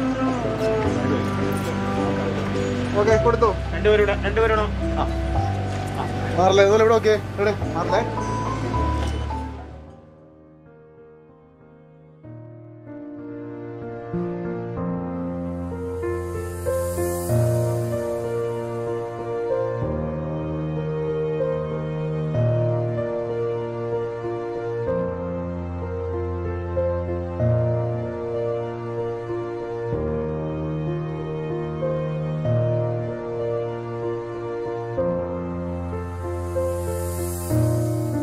ഓക്കെ കൊടുത്തു രണ്ടുപേരും ഇവിടെ രണ്ടുപേരും ഇവിടെ ആ മാറില്ലേ ഇതുപോലെ ഇവിടെ ഓക്കെ ഇവിടെ മാറില്ലേ ആ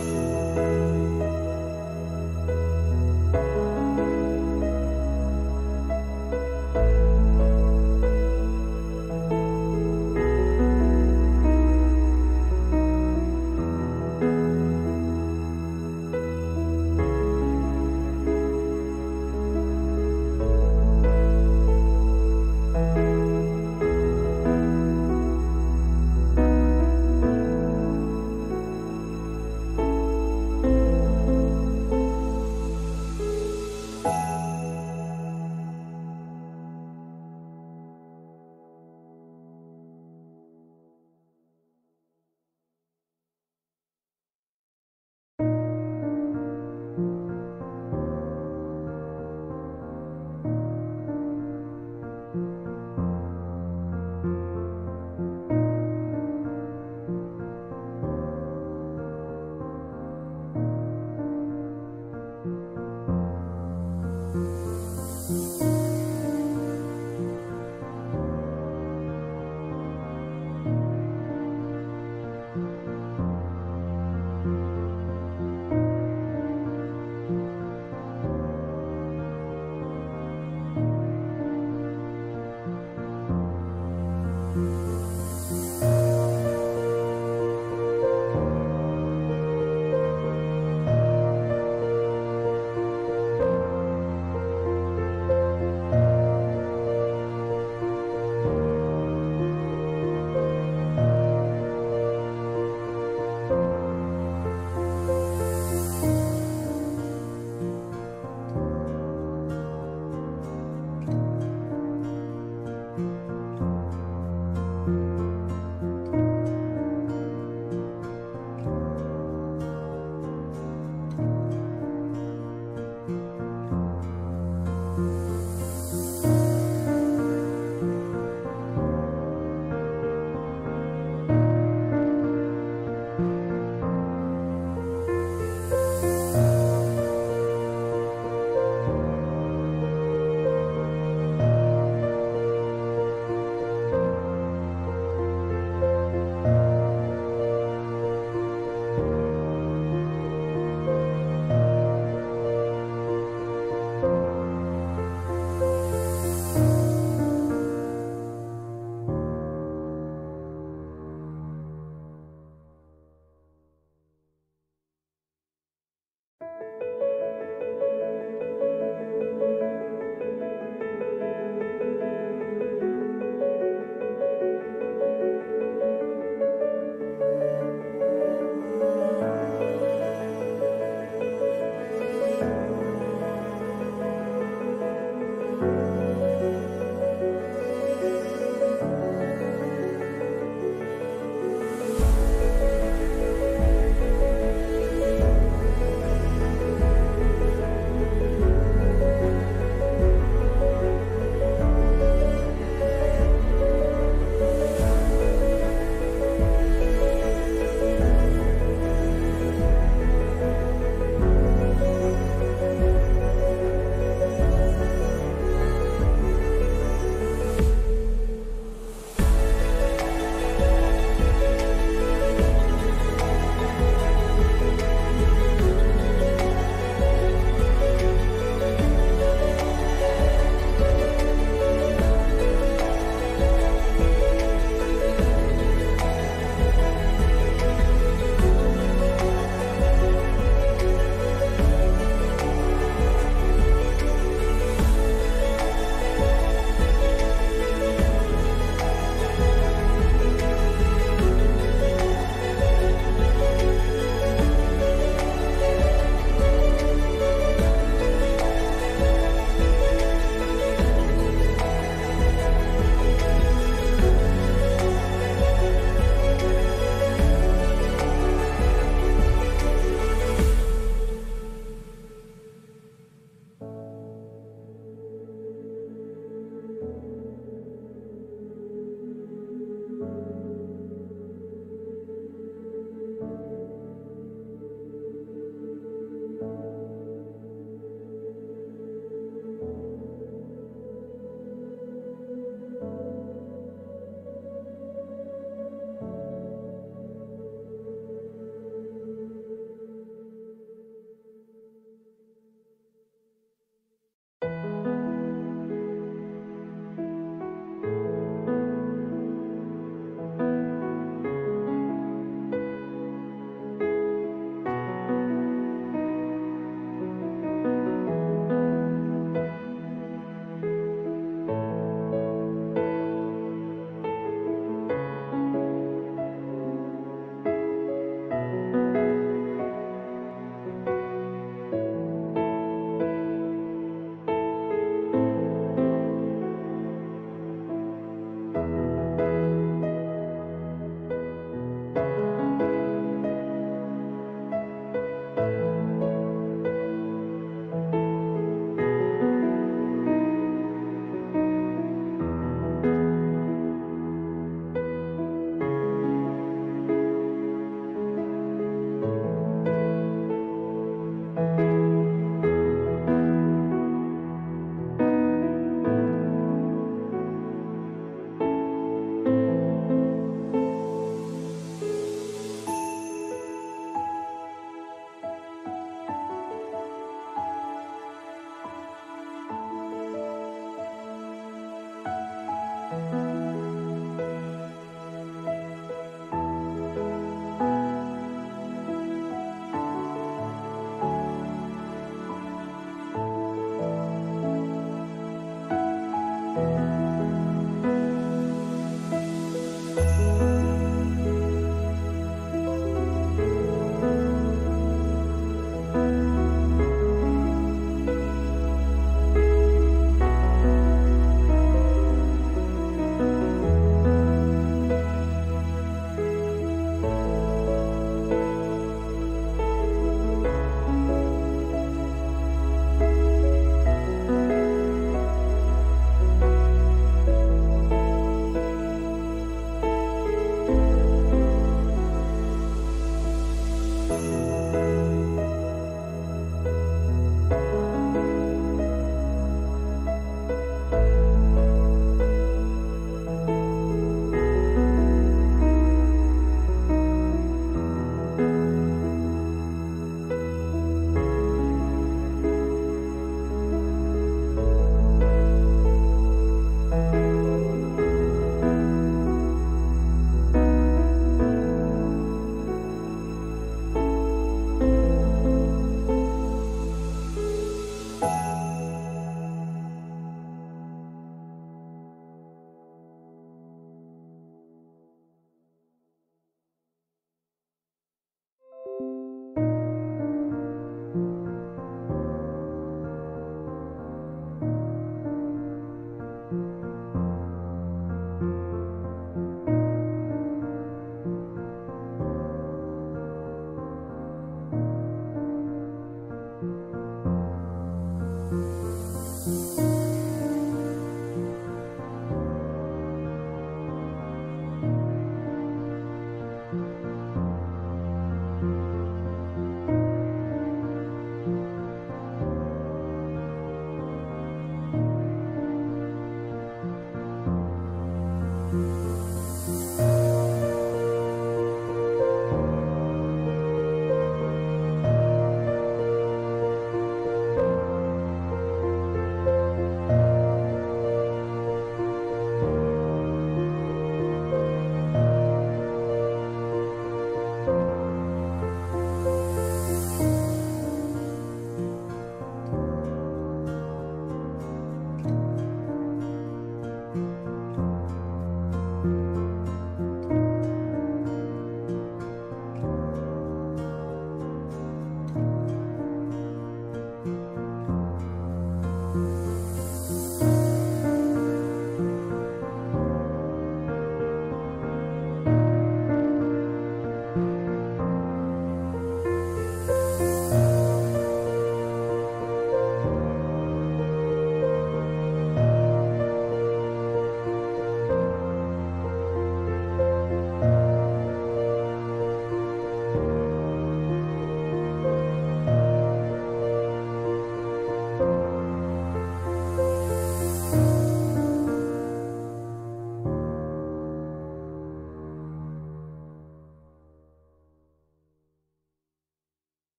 ും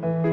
ആ